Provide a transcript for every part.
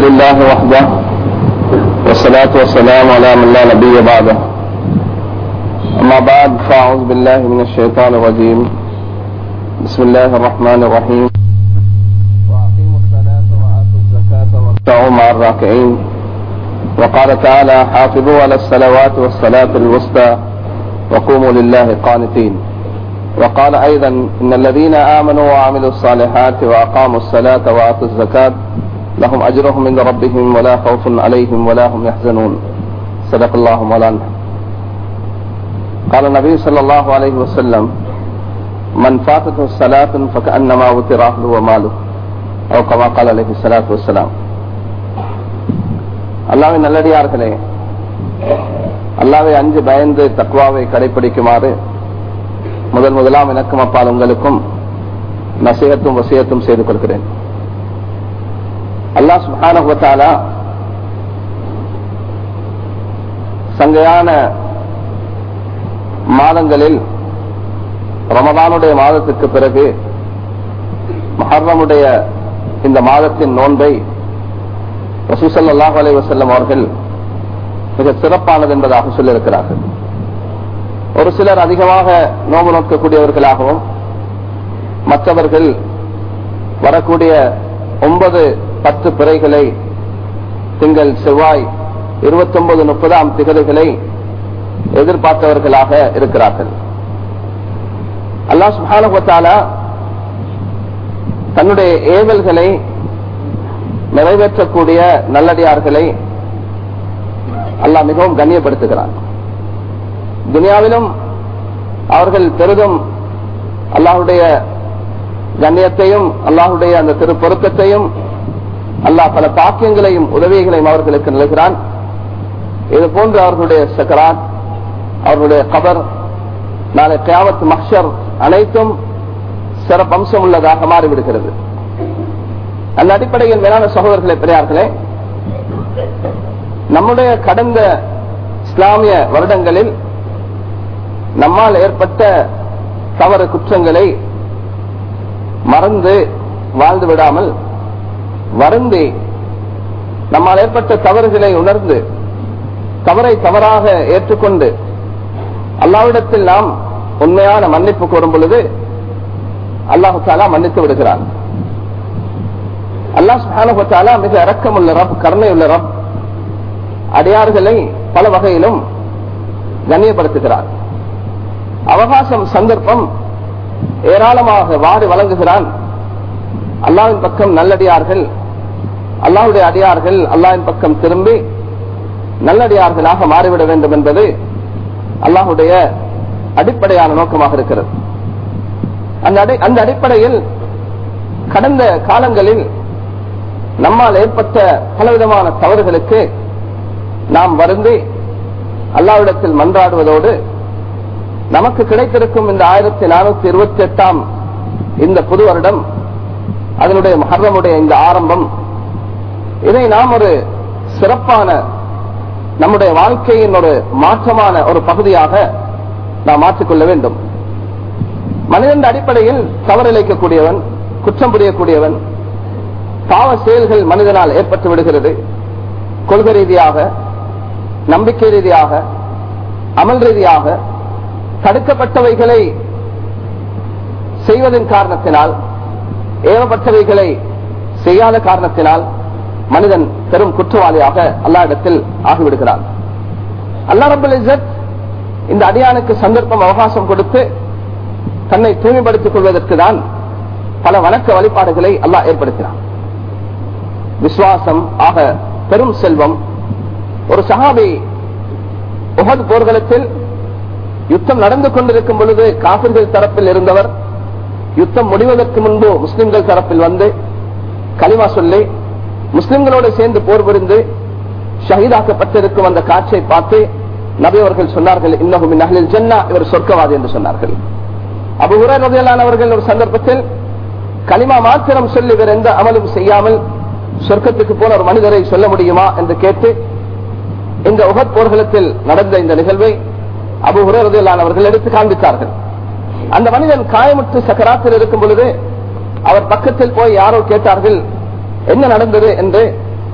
لله وحده والصلاة والسلام على من لا نبي بعده أما بعد فأعوذ بالله من الشيطان الرجيم بسم الله الرحمن الرحيم وأقيموا الصلاة وآتوا الزكاة واركعوا مع الراكعين وقال تعالى حافظوا على الصلوات والصلاة الوسطى وقوموا لله قانتين وقال أيضا إن الذين آمنوا وعملوا الصالحات وأقاموا الصلاة وآتوا الزكاة لهم أجرهم عند ربهم ولا خوف عليهم ولا هم يحزنون صدق الله مولانا قال النبي صلى الله عليه وسلم من فاتته الصلاة فكأنما وتر أهله وماله أو كما قال عليه الصلاة والسلام அல்லாவின் நல்லடியார்களே அல்லாவை அஞ்சு பயந்து தக்வாவை கடைபிடிக்குமாறு முதல் முதலாம் எனக்கும் அப்பால் உங்களுக்கும் நசீகத்தும் வசியத்தும் செய்து கொள்கிறேன் அல்லாஹ் சுஹானுவத்தாலா சங்கையான மாதங்களில் ரமதானுடைய மாதத்துக்கு பிறகு மஹர்ரமுடைய இந்த மாதத்தின் நோன்பை ரசூசல்லாஹ் அலை வசல்லம் அவர்கள் மிக சிறப்பானது என்பதாக சொல்லியிருக்கிறார்கள் ஒரு சிலர் அதிகமாக நோம்பு நோக்கக்கூடியவர்களாகவும் மற்றவர்கள் வரக்கூடிய ஒன்பது பத்து பிறைகளை திங்கள் செவ்வாய் இருபத்தி ஒன்பது முப்பதாம் திகதிகளை எதிர்பார்த்தவர்களாக இருக்கிறார்கள் அல்லாஹ் சுஹானுவத்தாலா தன்னுடைய ஏவல்களை நிறைவேற்றக்கூடிய நல்லடியார்களை அல்லாஹ் மிகவும் கண்ணியப்படுத்துகிறார் துனியாவிலும் அவர்கள் பெரிதும் அல்லாஹுடைய கண்ணியத்தையும் அல்லாஹுடைய அந்த திரு பொருத்தத்தையும் அல்லாஹ் பல தாக்கியங்களையும் உதவிகளையும் அவர்களுக்கு நிலைகிறான் இது போன்று அவர்களுடைய சக்கரான் அவர்களுடைய கபர் நாளை கியாமத் மஹர் அனைத்தும் சிறப்பம்சம் உள்ளதாக மாறிவிடுகிறது அந்த அடிப்படையில் மேலான சகோதரர்களை பெரியார்களே நம்முடைய கடந்த இஸ்லாமிய வருடங்களில் நம்மால் ஏற்பட்ட தவறு குற்றங்களை மறந்து வாழ்ந்து விடாமல் வருந்தி நம்மால் ஏற்பட்ட தவறுகளை உணர்ந்து தவறை தவறாக ஏற்றுக்கொண்டு அல்லாவிடத்தில் நாம் உண்மையான மன்னிப்பு கோரும் பொழுது அல்லாஹு தாலா மன்னித்து விடுகிறான் அல்லாஹ் சுஹானுபத்தாலா மிக இறக்கம் உள்ள ரப் கருணை உள்ள ரப் அடியார்களை பல வகையிலும் கண்ணியப்படுத்துகிறார் அவகாசம் சந்தர்ப்பம் ஏராளமாக வாடி வழங்குகிறான் அல்லாவின் பக்கம் நல்லடியார்கள் அல்லாவுடைய அடியார்கள் அல்லாவின் பக்கம் திரும்பி நல்லடியார்களாக மாறிவிட வேண்டும் என்பது அல்லாஹுடைய அடிப்படையான நோக்கமாக இருக்கிறது அந்த அடிப்படையில் கடந்த காலங்களில் நம்மால் ஏற்பட்ட பலவிதமான தவறுகளுக்கு நாம் வருந்தி அல்லாவிடத்தில் மன்றாடுவதோடு நமக்கு கிடைத்திருக்கும் இந்த ஆயிரத்தி நானூத்தி இருபத்தி எட்டாம் இந்த புது வருடம் அதனுடைய மகரமுடைய இந்த ஆரம்பம் இதை நாம் ஒரு சிறப்பான நம்முடைய வாழ்க்கையின் ஒரு மாற்றமான ஒரு பகுதியாக நாம் மாற்றிக்கொள்ள வேண்டும் மனிதன் அடிப்படையில் தவறிழைக்கக்கூடியவன் குற்றம் புரியக்கூடியவன் பாவ செயல்கள் மனிதனால் ஏற்பட்டு விடுகிறது கொள்கை ரீதியாக நம்பிக்கை ரீதியாக அமல் ரீதியாக தடுக்கப்பட்டவைகளை செய்வதன் காரணத்தினால் ஏவப்பட்டவைகளை செய்யாத காரணத்தினால் மனிதன் பெரும் குற்றவாளியாக அல்லா இடத்தில் ஆகிவிடுகிறான் அல்லா ரபுல் இசத் இந்த அடியானுக்கு சந்தர்ப்பம் அவகாசம் கொடுத்து தன்னை தூய்மைப்படுத்திக் கொள்வதற்கு தான் பல வணக்க வழிபாடுகளை அல்லாஹ் ஏற்படுத்தினான் விசுவாசம் ஆக பெரும் செல்வம் ஒரு சஹாபி உகது போர்க்களத்தில் யுத்தம் நடந்து கொண்டிருக்கும் பொழுது காபிர்கள் தரப்பில் இருந்தவர் யுத்தம் முடிவதற்கு முன்பு முஸ்லிம்கள் தரப்பில் வந்து களிமா சொல்லி முஸ்லிம்களோடு சேர்ந்து போர் புரிந்து ஷஹீதாக்கப்பட்டிருக்கும் அந்த காட்சியை பார்த்து நபி அவர்கள் சொன்னார்கள் இன்னகும் நகலில் ஜென்னா இவர் சொர்க்கவாதி என்று சொன்னார்கள் அபு உரையானவர்கள் ஒரு சந்தர்ப்பத்தில் களிமா மாத்திரம் சொல்லி வேற எந்த அமலும் செய்யாமல் சொர்க்கத்துக்கு போன ஒரு மனிதரை சொல்ல முடியுமா என்று கேட்டு இந்த உகத் போர்களத்தில் நடந்த இந்த நிகழ்வை அபு உரையானவர்கள் எடுத்து காண்பித்தார்கள் அந்த மனிதன் காயமுற்று சக்கராத்தில் இருக்கும் பொழுது அவர் பக்கத்தில் போய் யாரோ கேட்டார்கள் என்ன நடந்தது என்று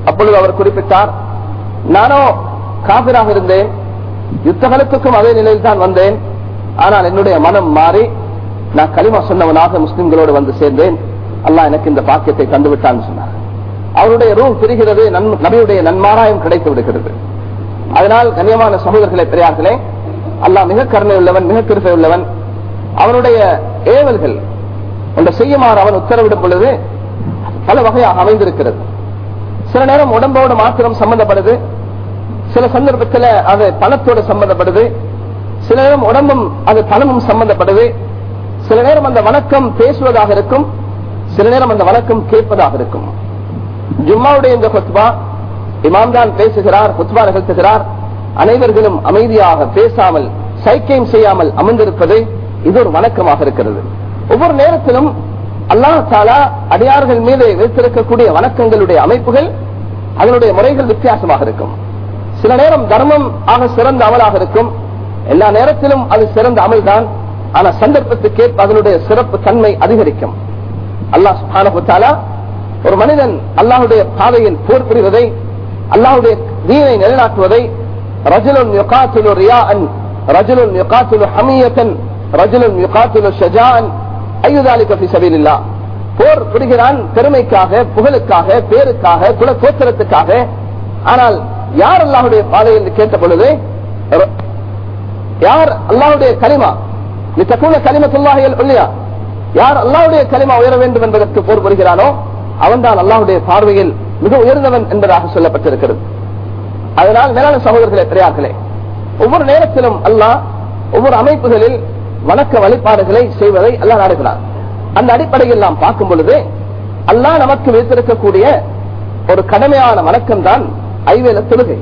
அப்பொழுது அவர் குறிப்பிட்டார் நானோ காபிராக இருந்தேன் யுத்தகலத்துக்கும் அதே நிலையில் தான் வந்தேன் ஆனால் என்னுடைய மனம் மாறி நான் களிமா சொன்னவனாக முஸ்லிம்களோடு வந்து சேர்ந்தேன் அல்லாஹ் எனக்கு இந்த பாக்கியத்தை தந்து விட்டான்னு சொன்னார் அவருடைய ரூம் பிரிகிறது நன்- நபியுடைய நன்மாராயம் கிடைத்து விடுகிறது அதனால் கண்ணியமான சகோதரர்களே பெரியார்களே அல்லாஹ் மிக கருணை உள்ளவன் மிக கிருப்பை உள்ளவன் அவனுடைய ஏவல்கள் ஒன்றை செய்யுமாறு அவன் உத்தரவிடும் பொழுது பல வகையாக அமைந்திருக்கிறது சில நேரம் உடம்போடு மாத்திரம் சம்பந்தப்படுது சில சந்தர்ப்பத்தில் அது பணத்தோடு சம்பந்தப்படுது சில நேரம் உடம்பும் அது பணமும் சம்பந்தப்படுது சில நேரம் அந்த வணக்கம் பேசுவதாக இருக்கும் சில நேரம் அந்த வணக்கம் கேட்பதாக இருக்கும் ஜும்மாவுடைய இந்த குத்பா இமாம் தான் பேசுகிறார் குத்பா நிகழ்த்துகிறார் அனைவர்களும் அமைதியாக பேசாமல் சைக்கியம் செய்யாமல் அமர்ந்திருப்பது இது ஒரு வணக்கமாக இருக்கிறது ஒவ்வொரு நேரத்திலும் அல்லாஹ் தாலா அடியார்கள் மீது வைத்திருக்கக்கூடிய வணக்கங்களுடைய அமைப்புகள் அதனுடைய முறைகள் வித்தியாசமாக இருக்கும் சில நேரம் தர்மம் ஆக சிறந்த அமலாக இருக்கும் எல்லா நேரத்திலும் அது சிறந்த அமல் தான் ஆனா சந்தர்ப்பத்துக்கேற்ப அதனுடைய சிறப்பு தன்மை அதிகரிக்கும் அல்லாஹ் சுப்ஹானஹு வ தஆலா ஒரு மனிதன் அல்லாஹ்வுடைய பாதையில் போர் புரிவதை அல்லாஹ்வுடைய தீனை நிலைநாட்டுவதை ரஜுலுன் யுகாத்திலு ரியாஅன் ரஜுலுன் யுகாத்திலு ஹமியத்தன் ரஜுலுன் யுகாத்திலு ஷஜாஅன் ஐயு ذلك في سبيل الله போர் புரிகிறான் பெருமைக்காக புகழுக்காக பேருக்காக குல கோத்திரத்துக்காக ஆனால் யார் அல்லாஹ்வுடைய பாதை என்று கேட்ட பொழுது ர- யார் அல்லாஹ்வுடைய கலிமா லித்தகுன கலிமத்துல்லாஹி அல்-உல்யா யார் அல்லாஹ்வுடைய கலிமா உயர வேண்டும் என்பதற்கு போர் புரிகிறானோ அவன்தான் அல்லாஹ்வுடைய பார்வையில் மிக உயர்ந்தவன் என்பதாக சொல்லப்பட்டிருக்கிறது அதனால் மேலான சகோதரர்களே பெரியார்களே ஒவ்வொரு நேரத்திலும் அல்லாஹ் ஒவ்வொரு அமைப்புகளில் வணக்க வழிபாடுகளை செய்வதை அல்லாஹ் நாடுகிறார் அந்த அடிப்படையில் நாம் பார்க்கும் பொழுது அல்லாஹ் நமக்கு வைத்திருக்கக்கூடிய ஒரு கடமையான வணக்கம் தான் ஐவேல தொழுகை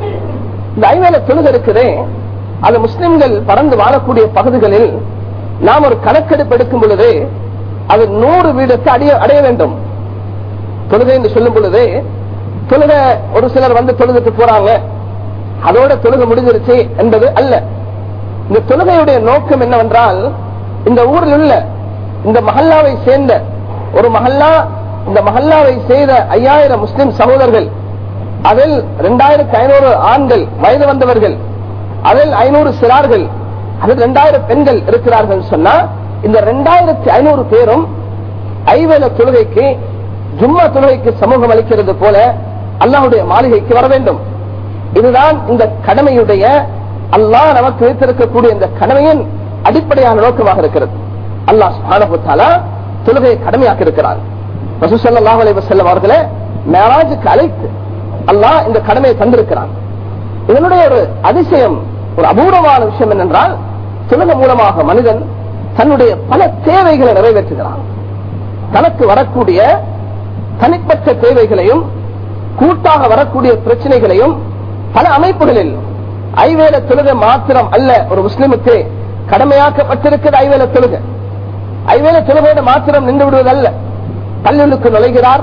இந்த ஐவேல தொழுகை இருக்குதே அது முஸ்லிம்கள் பறந்து வாழக்கூடிய பகுதிகளில் நாம் ஒரு கணக்கெடுப்பு எடுக்கும் பொழுது அது நூறு வீடுக்கு அடைய அடைய வேண்டும் தொழுகை என்று சொல்லும் பொழுது தொழுகை ஒரு சிலர் வந்து தொழுதுட்டு போறாங்க அதோட தொழுகை முடிஞ்சிருச்சு என்பது அல்ல இந்த தொழுகையுடைய நோக்கம் என்னவென்றால் இந்த ஊரில் உள்ள இந்த மஹல்லாவை சேர்ந்த ஒரு மஹல்லா இந்த மஹல்லாவை செய்த ஐயாயிரம் முஸ்லிம் சகோதரர்கள் அதில் இரண்டாயிரத்தி ஐநூறு ஆண்கள் வயது வந்தவர்கள் அதில் ஐநூறு சிறார்கள் அதில் இரண்டாயிரம் பெண்கள் இருக்கிறார்கள் சொன்னா இந்த இரண்டாயிரத்தி ஐநூறு பேரும் ஐவேல தொழுகைக்கு ஜும்மா தொழுகைக்கு சமூகம் அளிக்கிறது போல அல்லாஹ்வுடைய மாளிகைக்கு வர வேண்டும் இதுதான் இந்த கடமையுடைய அல்லாஹ் நமக்கு வைத்திருக்கக்கூடிய இந்த கடமையின் அடிப்படையான நோக்கமாக இருக்கிறது அல்லாஹ் சுப்ஹானஹு வ தஆலா தொழுகையை கடமையாக்கி இருக்கிறார் ரசூல் ஸல்லல்லாஹு அலைஹி வஸல்லம் அவர்களே மேராஜுக்கு அழைத்து அல்லாஹ் இந்த கடமையை தந்திருக்கிறான் இதனுடைய ஒரு அதிசயம் ஒரு அபூர்வமான விஷயம் என்னென்றால் தொழுகை மூலமாக மனிதன் தன்னுடைய பல தேவைகளை நிறைவேற்றுகிறான் தனக்கு வரக்கூடிய தனிப்பட்ட தேவைகளையும் கூட்டாக வரக்கூடிய பிரச்சனைகளையும் பல அமைப்புகளில் ஐவேல தொழுகை மாத்திரம் அல்ல ஒரு முஸ்லிமுக்கு கடமையாக்கப்பட்டிருக்கிறது ஐவேல தொழுகை ஐவேல தொழுகையோட மாத்திரம் நின்று விடுவதல்ல பள்ளிகளுக்கு நுழைகிறார்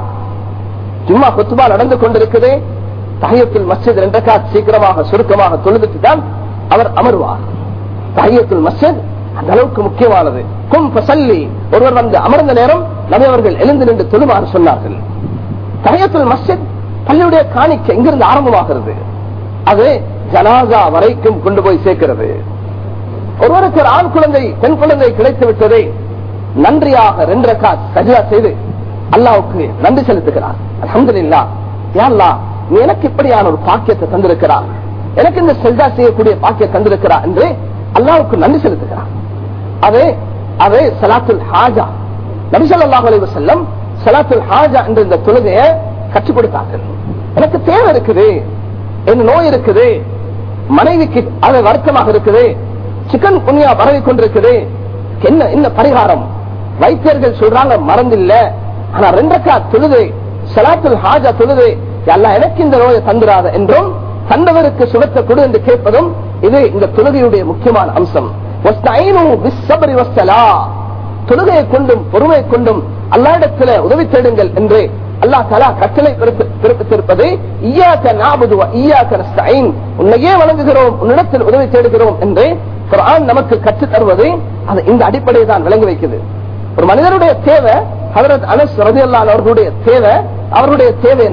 ஜும்மா குத்துபா நடந்து கொண்டிருக்குது தஹியத்துல் மஸ்ஜித் ரெண்டக்கா சீக்கிரமாக சுருக்கமாக தொழுதுட்டு தான் அவர் அமர்வார் தஹியத்துல் மஸ்ஜித் அந்த அளவுக்கு முக்கியமானது கும் பசல்லி ஒருவர் வந்து அமர்ந்த நேரம் நபி அவர்கள் எழுந்து நின்று தொழுமாறு சொன்னார்கள் தஹியத்துல் மஸ்ஜித் பள்ளியுடைய காணிக்கை இங்கிருந்து ஆரம்பமாகிறது அது ஜனாசா வரைக்கும் கொண்டு போய் சேர்க்கிறது ஒருவருக்கு ஒரு ஆண் குழந்தை பெண் குழந்தை கிடைத்து விட்டதை நன்றியாக ரெண்டு ரக்கா சஜிதா செய்து அல்லாவுக்கு நன்றி செலுத்துகிறார் அல்ஹம்துலில்லாஹ் யா அல்லாஹ் நீ எனக்கு இப்படியான ஒரு பாக்கியத்தை தந்திருக்கிறார் எனக்கு இந்த செல்தா செய்யக்கூடிய பாக்கியம் தந்திருக்கிறார் என்று அல்லாவுக்கு நன்றி செலுத்துகிறார் அது அது சலாத்துல் ஹாஜா நபி ஸல்லல்லாஹு அலைஹி வஸல்லம் சலாத்துல் ஹாஜா என்ற இந்த தொழுகையை கற்றுக் கொடுத்தார்கள் எனக்கு தேவை இருக்குது என்ன நோய் இருக்குது மனைவிக்கு அது வருத்தமாக இருக்குது சிக்கன் புனியா பரவி கொண்டிருக்குது என்ன என்ன பரிகாரம் வைத்தியர்கள் சொல்றாங்க மறந்தில்ல ஆனா ரெண்டக்கா தொழுது சலாத்துல் ஹாஜா தொழுது எல்லாம் எனக்கு இந்த நோயை தந்துராத என்றும் தந்தவருக்கு சுகத்தை கொடு என்று கேட்பதும் இது இந்த தொழுகையுடைய முக்கியமான அம்சம் வஸ்தஈனு பிஸ்ஸப்ரி வஸ்ஸலா. தொழுகையை கொண்டும் பொறுமை கொண்டும் அல்லாஹ்விடத்தில உதவி தேடுங்கள் என்று அல்லாஹ் தலா கட்டளை பிறப்பி- பிறப்பித்திருப்பது ஈயாக்க நாபுது ஈயாக்க நஸ்தஈன் உன்னையே வணங்குகிறோம் உன்னிடத்தில் உதவி தேடுகிறோம் என்று குர்ஆன் நமக்கு கற்றுத் தருவது அது இந்த அடிப்படையை தான் விளங்கி வைக்குது ஒரு மனிதனுடைய தேவை ஹதரத் அனஸ் ரதியல்லான் அவர்களுடைய தேவை அவருடைய தேவை என்ன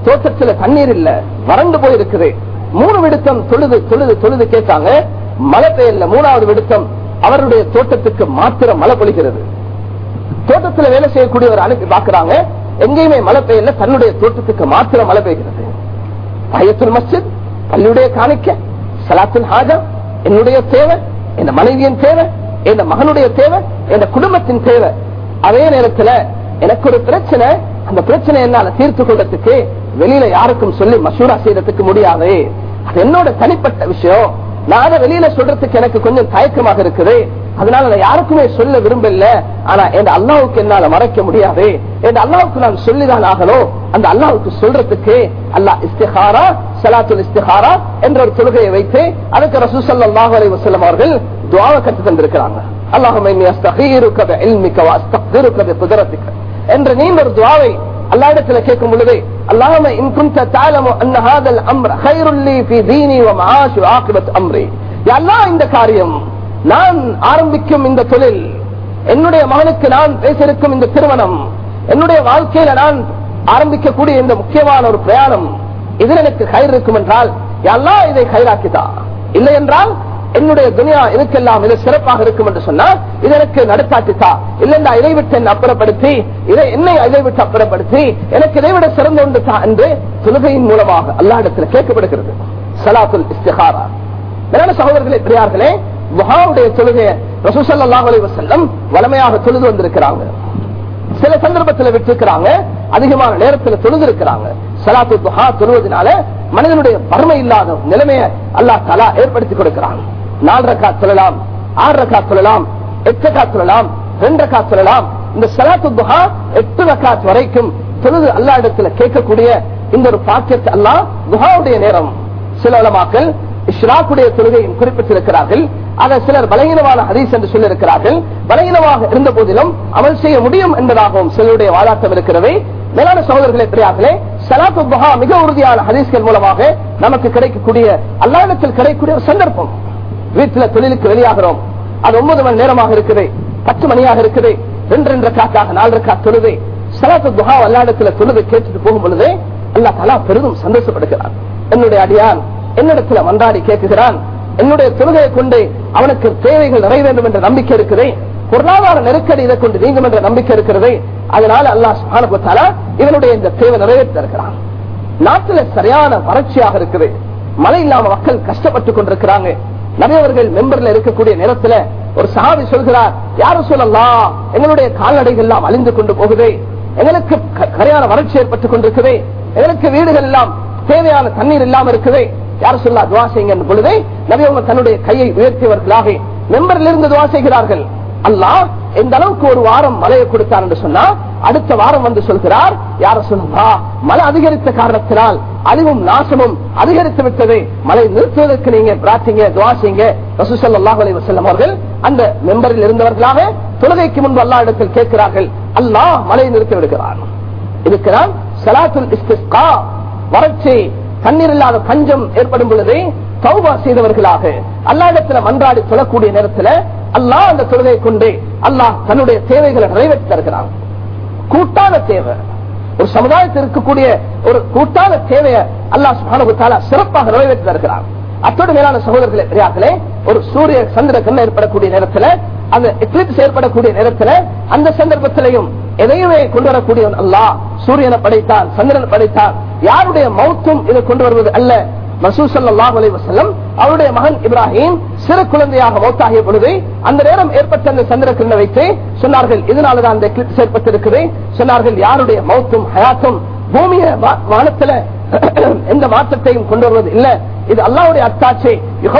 தோட்டத்துல தண்ணீர் இல்ல வறண்டு போயிருக்குது மூணு விடுத்தம் தொழுது தொழுது தொழுது கேட்டாங்க மழை பெய்யல மூணாவது விடுத்தம் அவருடைய தோட்டத்துக்கு மாத்திரம் மழை பொழிகிறது தோட்டத்துல வேலை செய்யக்கூடியவர் அனுப்பி பாக்குறாங்க எங்கேயுமே மழை பெய்யல தன்னுடைய தோட்டத்துக்கு மாத்திரம் மழை பெய்கிறது பயத்துல் மஸ்ஜித் பள்ளியுடைய காணிக்க சலாத்துல் ஹாஜா என்னுடைய தேவை என் மனைவியின் தேவை என் மகனுடைய தேவை என் குடும்பத்தின் தேவை அதே நேரத்துல எனக்கு ஒரு பிரச்சனை அந்த பிரச்சனை என்னால தீர்த்து கொள்றதுக்கு வெளியில யாருக்கும் சொல்லி மசூரா செய்யறதுக்கு முடியாது அது என்னோட தனிப்பட்ட விஷயம் நான் அதை வெளியில சொல்றதுக்கு எனக்கு கொஞ்சம் தயக்கமாக இருக்குது அதனால நான் யாருக்குமே சொல்ல விரும்பல ஆனா என் அல்லாவுக்கு என்னால மறைக்க முடியாது என் அல்லாவுக்கு நான் சொல்லிதான் ஆகணும் அந்த அல்லாவுக்கு சொல்றதுக்கு அல்லாஹ் இஸ்திஹாரா சலாத்துல் இஸ்திஹாரா என்ற ஒரு தொழுகையை வைத்து அதுக்கு ரசூசல்லாஹு அலைஹி வஸல்லம் அவர்கள் துஆவை கற்று தந்திருக்கிறாங்க அல்லாஹும்ம இன்னி அஸ்தகீருக பிஇல்மிக வஅஸ்தக்திருக பிகுதரத்திக என்ற நீண்ட ஒரு துஆவை அல்லாஹ்விடத்துல கேட்கும் பொழுது அல்லாஹும்ம இன் குன்த தஅலமு அன்ன ஹாதல் அம்ர கைருல் லீ ஃபீ தீனி வ மஆஷி வ ஆகிபத் அம்ரி யா அல்லாஹ் இந்த காரியம் நான் ஆரம்பிக்கும் இந்த தொழில் என்னுடைய மகனுக்கு நான் பேசிருக்கும் இந்த திருமணம் என்னுடைய வாழ்க்கையில நான் ஆரம்பிக்கக்கூடிய இந்த முக்கியமான ஒரு பிரயாணம் இதில் எனக்கு கயிறு இருக்கும் என்றால் எல்லாம் இதை கயிறாக்கிதா இல்லை என்றால் என்னுடைய துனியா இதுக்கெல்லாம் இது சிறப்பாக இருக்கும் என்று சொன்னால் இது எனக்கு நடத்தாக்கித்தா இல்லைண்டா இதை விட்டு என்னை அப்புறப்படுத்தி இதை என்னை இதை விட்டு அப்புறப்படுத்தி எனக்கு இதை விட சிறந்த ஒன்று தான் என்று தொழுகையின் மூலமாக அல்லாஹிடத்தில் கேட்கப்படுகிறது சலாத்துல் இஸ்திஹாரா மேலான சகோதரர்களே பெரியார்களே முகாவுடைய தொழுகையை ரசூசல்லாஹ் அலைஹி வஸல்லம் வளமையாக தொழுது வந்திருக்கிறாங்க சில சந்தர்ப்பத்தில் விட்டிருக்கிறாங்க அதிகமான நேரத்தில் தொழுது இருக்கிறாங்க சலாத்து துஹா தொழுவதனால மனிதனுடைய வறுமை இல்லாத நிலைமையை அல்லாஹ் தலா ஏற்படுத்தி கொடுக்கிறான் நாலு ரக்கா சொல்லலாம் ஆறு ரக்கா சொல்லலாம் எட்டு ரக்கா சொல்லலாம் ரெண்டு ரக்கா சொல்லலாம் இந்த சலாத்து துஹா எட்டு ரக்காத் வரைக்கும் தொழுது அல்லா இடத்துல கேட்கக்கூடிய இந்த ஒரு பாக்கியத்தை அல்லாஹ் துஹாவுடைய நேரம் சில உலமாக்கள் இஷ்ராக்குடைய தொழுகையும் குறிப்பிட்டிருக்கிறார்கள் அதை சிலர் பலகீனமான ஹதீஸ் என்று சொல்லியிருக்கிறார்கள் பலகீனமாக இருந்த போதிலும் அமல் செய்ய முடியும் என்பதாகவும் சிலருடைய வாதாட்டம் இருக்கிறது மேலான சகோதரர்களே பெரியார்களே சலாத்து துஹா மிக உறுதியான ஹதீஸ்கள் மூலமாக நமக்கு கிடைக்கக்கூடிய அல்லாடத்தில் கிடைக்கக்கூடிய ஒரு சந்தர்ப்பம் வீட்டுல தொழிலுக்கு வெளியாகிறோம் அது ஒன்பது மணி நேரமாக இருக்குது பத்து மணியாக இருக்குது ரெண்டு ரெண்டு காக்காக நாலு ரக்கா தொழுது சலாத்து துஹா அல்லாடத்துல தொழுது கேட்டுட்டு போகும் பொழுது அல்லா தலா பெரிதும் சந்தோஷப்படுகிறார் என்னுடைய அடியான் என்னிடத்துல மன்றாடி கேட்குகிறான் என்னுடைய தொழுகையை கொண்டு அவனுக்கு தேவைகள் நிறைய வேண்டும் என்ற நம்பிக்கை இருக்குது பொருளாதார நெருக்கடி இதை கொண்டு நீங்கும் என்ற நம்பிக்கை இருக்கிறது அதனால அல்லாஹ் சுபானுபத்தாலா இவனுடைய இந்த தேவை நிறைவேற்ற இருக்கிறான் நாட்டுல சரியான வறட்சியாக இருக்குது மழை இல்லாம மக்கள் கஷ்டப்பட்டு கொண்டிருக்கிறாங்க நிறையவர்கள் மெம்பர்ல இருக்கக்கூடிய நேரத்துல ஒரு சாவி சொல்கிறார் யாரும் சொல்லலாம் எங்களுடைய கால்நடைகள் எல்லாம் அழிந்து கொண்டு போகுது எங்களுக்கு கரையான வறட்சி ஏற்பட்டுக் கொண்டிருக்குது எங்களுக்கு வீடுகள் எல்லாம் தேவையான தண்ணீர் இல்லாம இருக்குது யார் சொல்லா துவா செய்யுங்க பொழுது நபியவங்க தன்னுடைய கையை உயர்த்தியவர்களாக மெம்பரில் இருந்து துவா செய்கிறார்கள் அல்லாஹ் எந்த அளவுக்கு ஒரு வாரம் மழையை கொடுத்தார் என்று சொன்னா அடுத்த வாரம் வந்து சொல்கிறார் யார சொல்லுவா மழை அதிகரித்த காரணத்தினால் அழிவும் நாசமும் அதிகரித்து விட்டது மழை நிறுத்துவதற்கு நீங்க பிரார்த்திங்க துவா செய்யுங்க ரசூசல்லாஹ் அலி வசல்லம் அவர்கள் அந்த மெம்பரில் இருந்தவர்களாக தொழுகைக்கு முன்பு அல்லா இடத்தில் கேட்கிறார்கள் அல்லாஹ் மழையை நிறுத்தி விடுகிறார் இருக்கிறான் சலாத்துல் இஸ்திஸ்கா வறட்சி தண்ணீர் இல்லாத பஞ்சம் ஏற்படும் பொழுது தௌபா செய்தவர்களாக அல்லாடத்துல மன்றாடி சொல்லக்கூடிய நேரத்துல அல்லாஹ் அந்த தொழுகை கொண்டு அல்லாஹ் தன்னுடைய தேவைகளை நிறைவேற்றி தருகிறான் கூட்டான தேவை ஒரு சமுதாயத்தில் இருக்கக்கூடிய ஒரு கூட்டான தேவையை அல்லாஹ் சுபானுத்தாலா சிறப்பாக நிறைவேற்றி தருகிறான் அத்தோடு மேலான சகோதரர்களே பெரியார்களே ஒரு சூரிய சந்திர கண்ண ஏற்படக்கூடிய நேரத்துல அந்த எக்லிப்ஸ் ஏற்படக்கூடிய நேரத்துல அந்த சந்தர்ப்பத்திலையும் எதையுமே கொண்டு வரக்கூடிய அல்லாஹ் சூரியனை படைத்தான் சந்திரனை படைத்தான் யாருடைய மௌத்தும் இதை கொண்டு வருவது அல்ல மசூசல்லாஹ் அலி வசல்லம் அவருடைய மகன் இப்ராஹிம் சிறு குழந்தையாக மௌத்தாகிய பொழுது அந்த நேரம் ஏற்பட்ட அந்த சந்திரக்கிரனை வைத்து சொன்னார்கள் இதனாலதான் அந்த எக்லிப்ஸ் ஏற்பட்டிருக்குது சொன்னார்கள் யாருடைய மௌத்தும் ஹயாத்தும் பூமிய வானத்துல எந்த மாற்றத்தையும் கொண்டு வருவது இல்ல இது அல்லாவுடைய அத்தாட்சி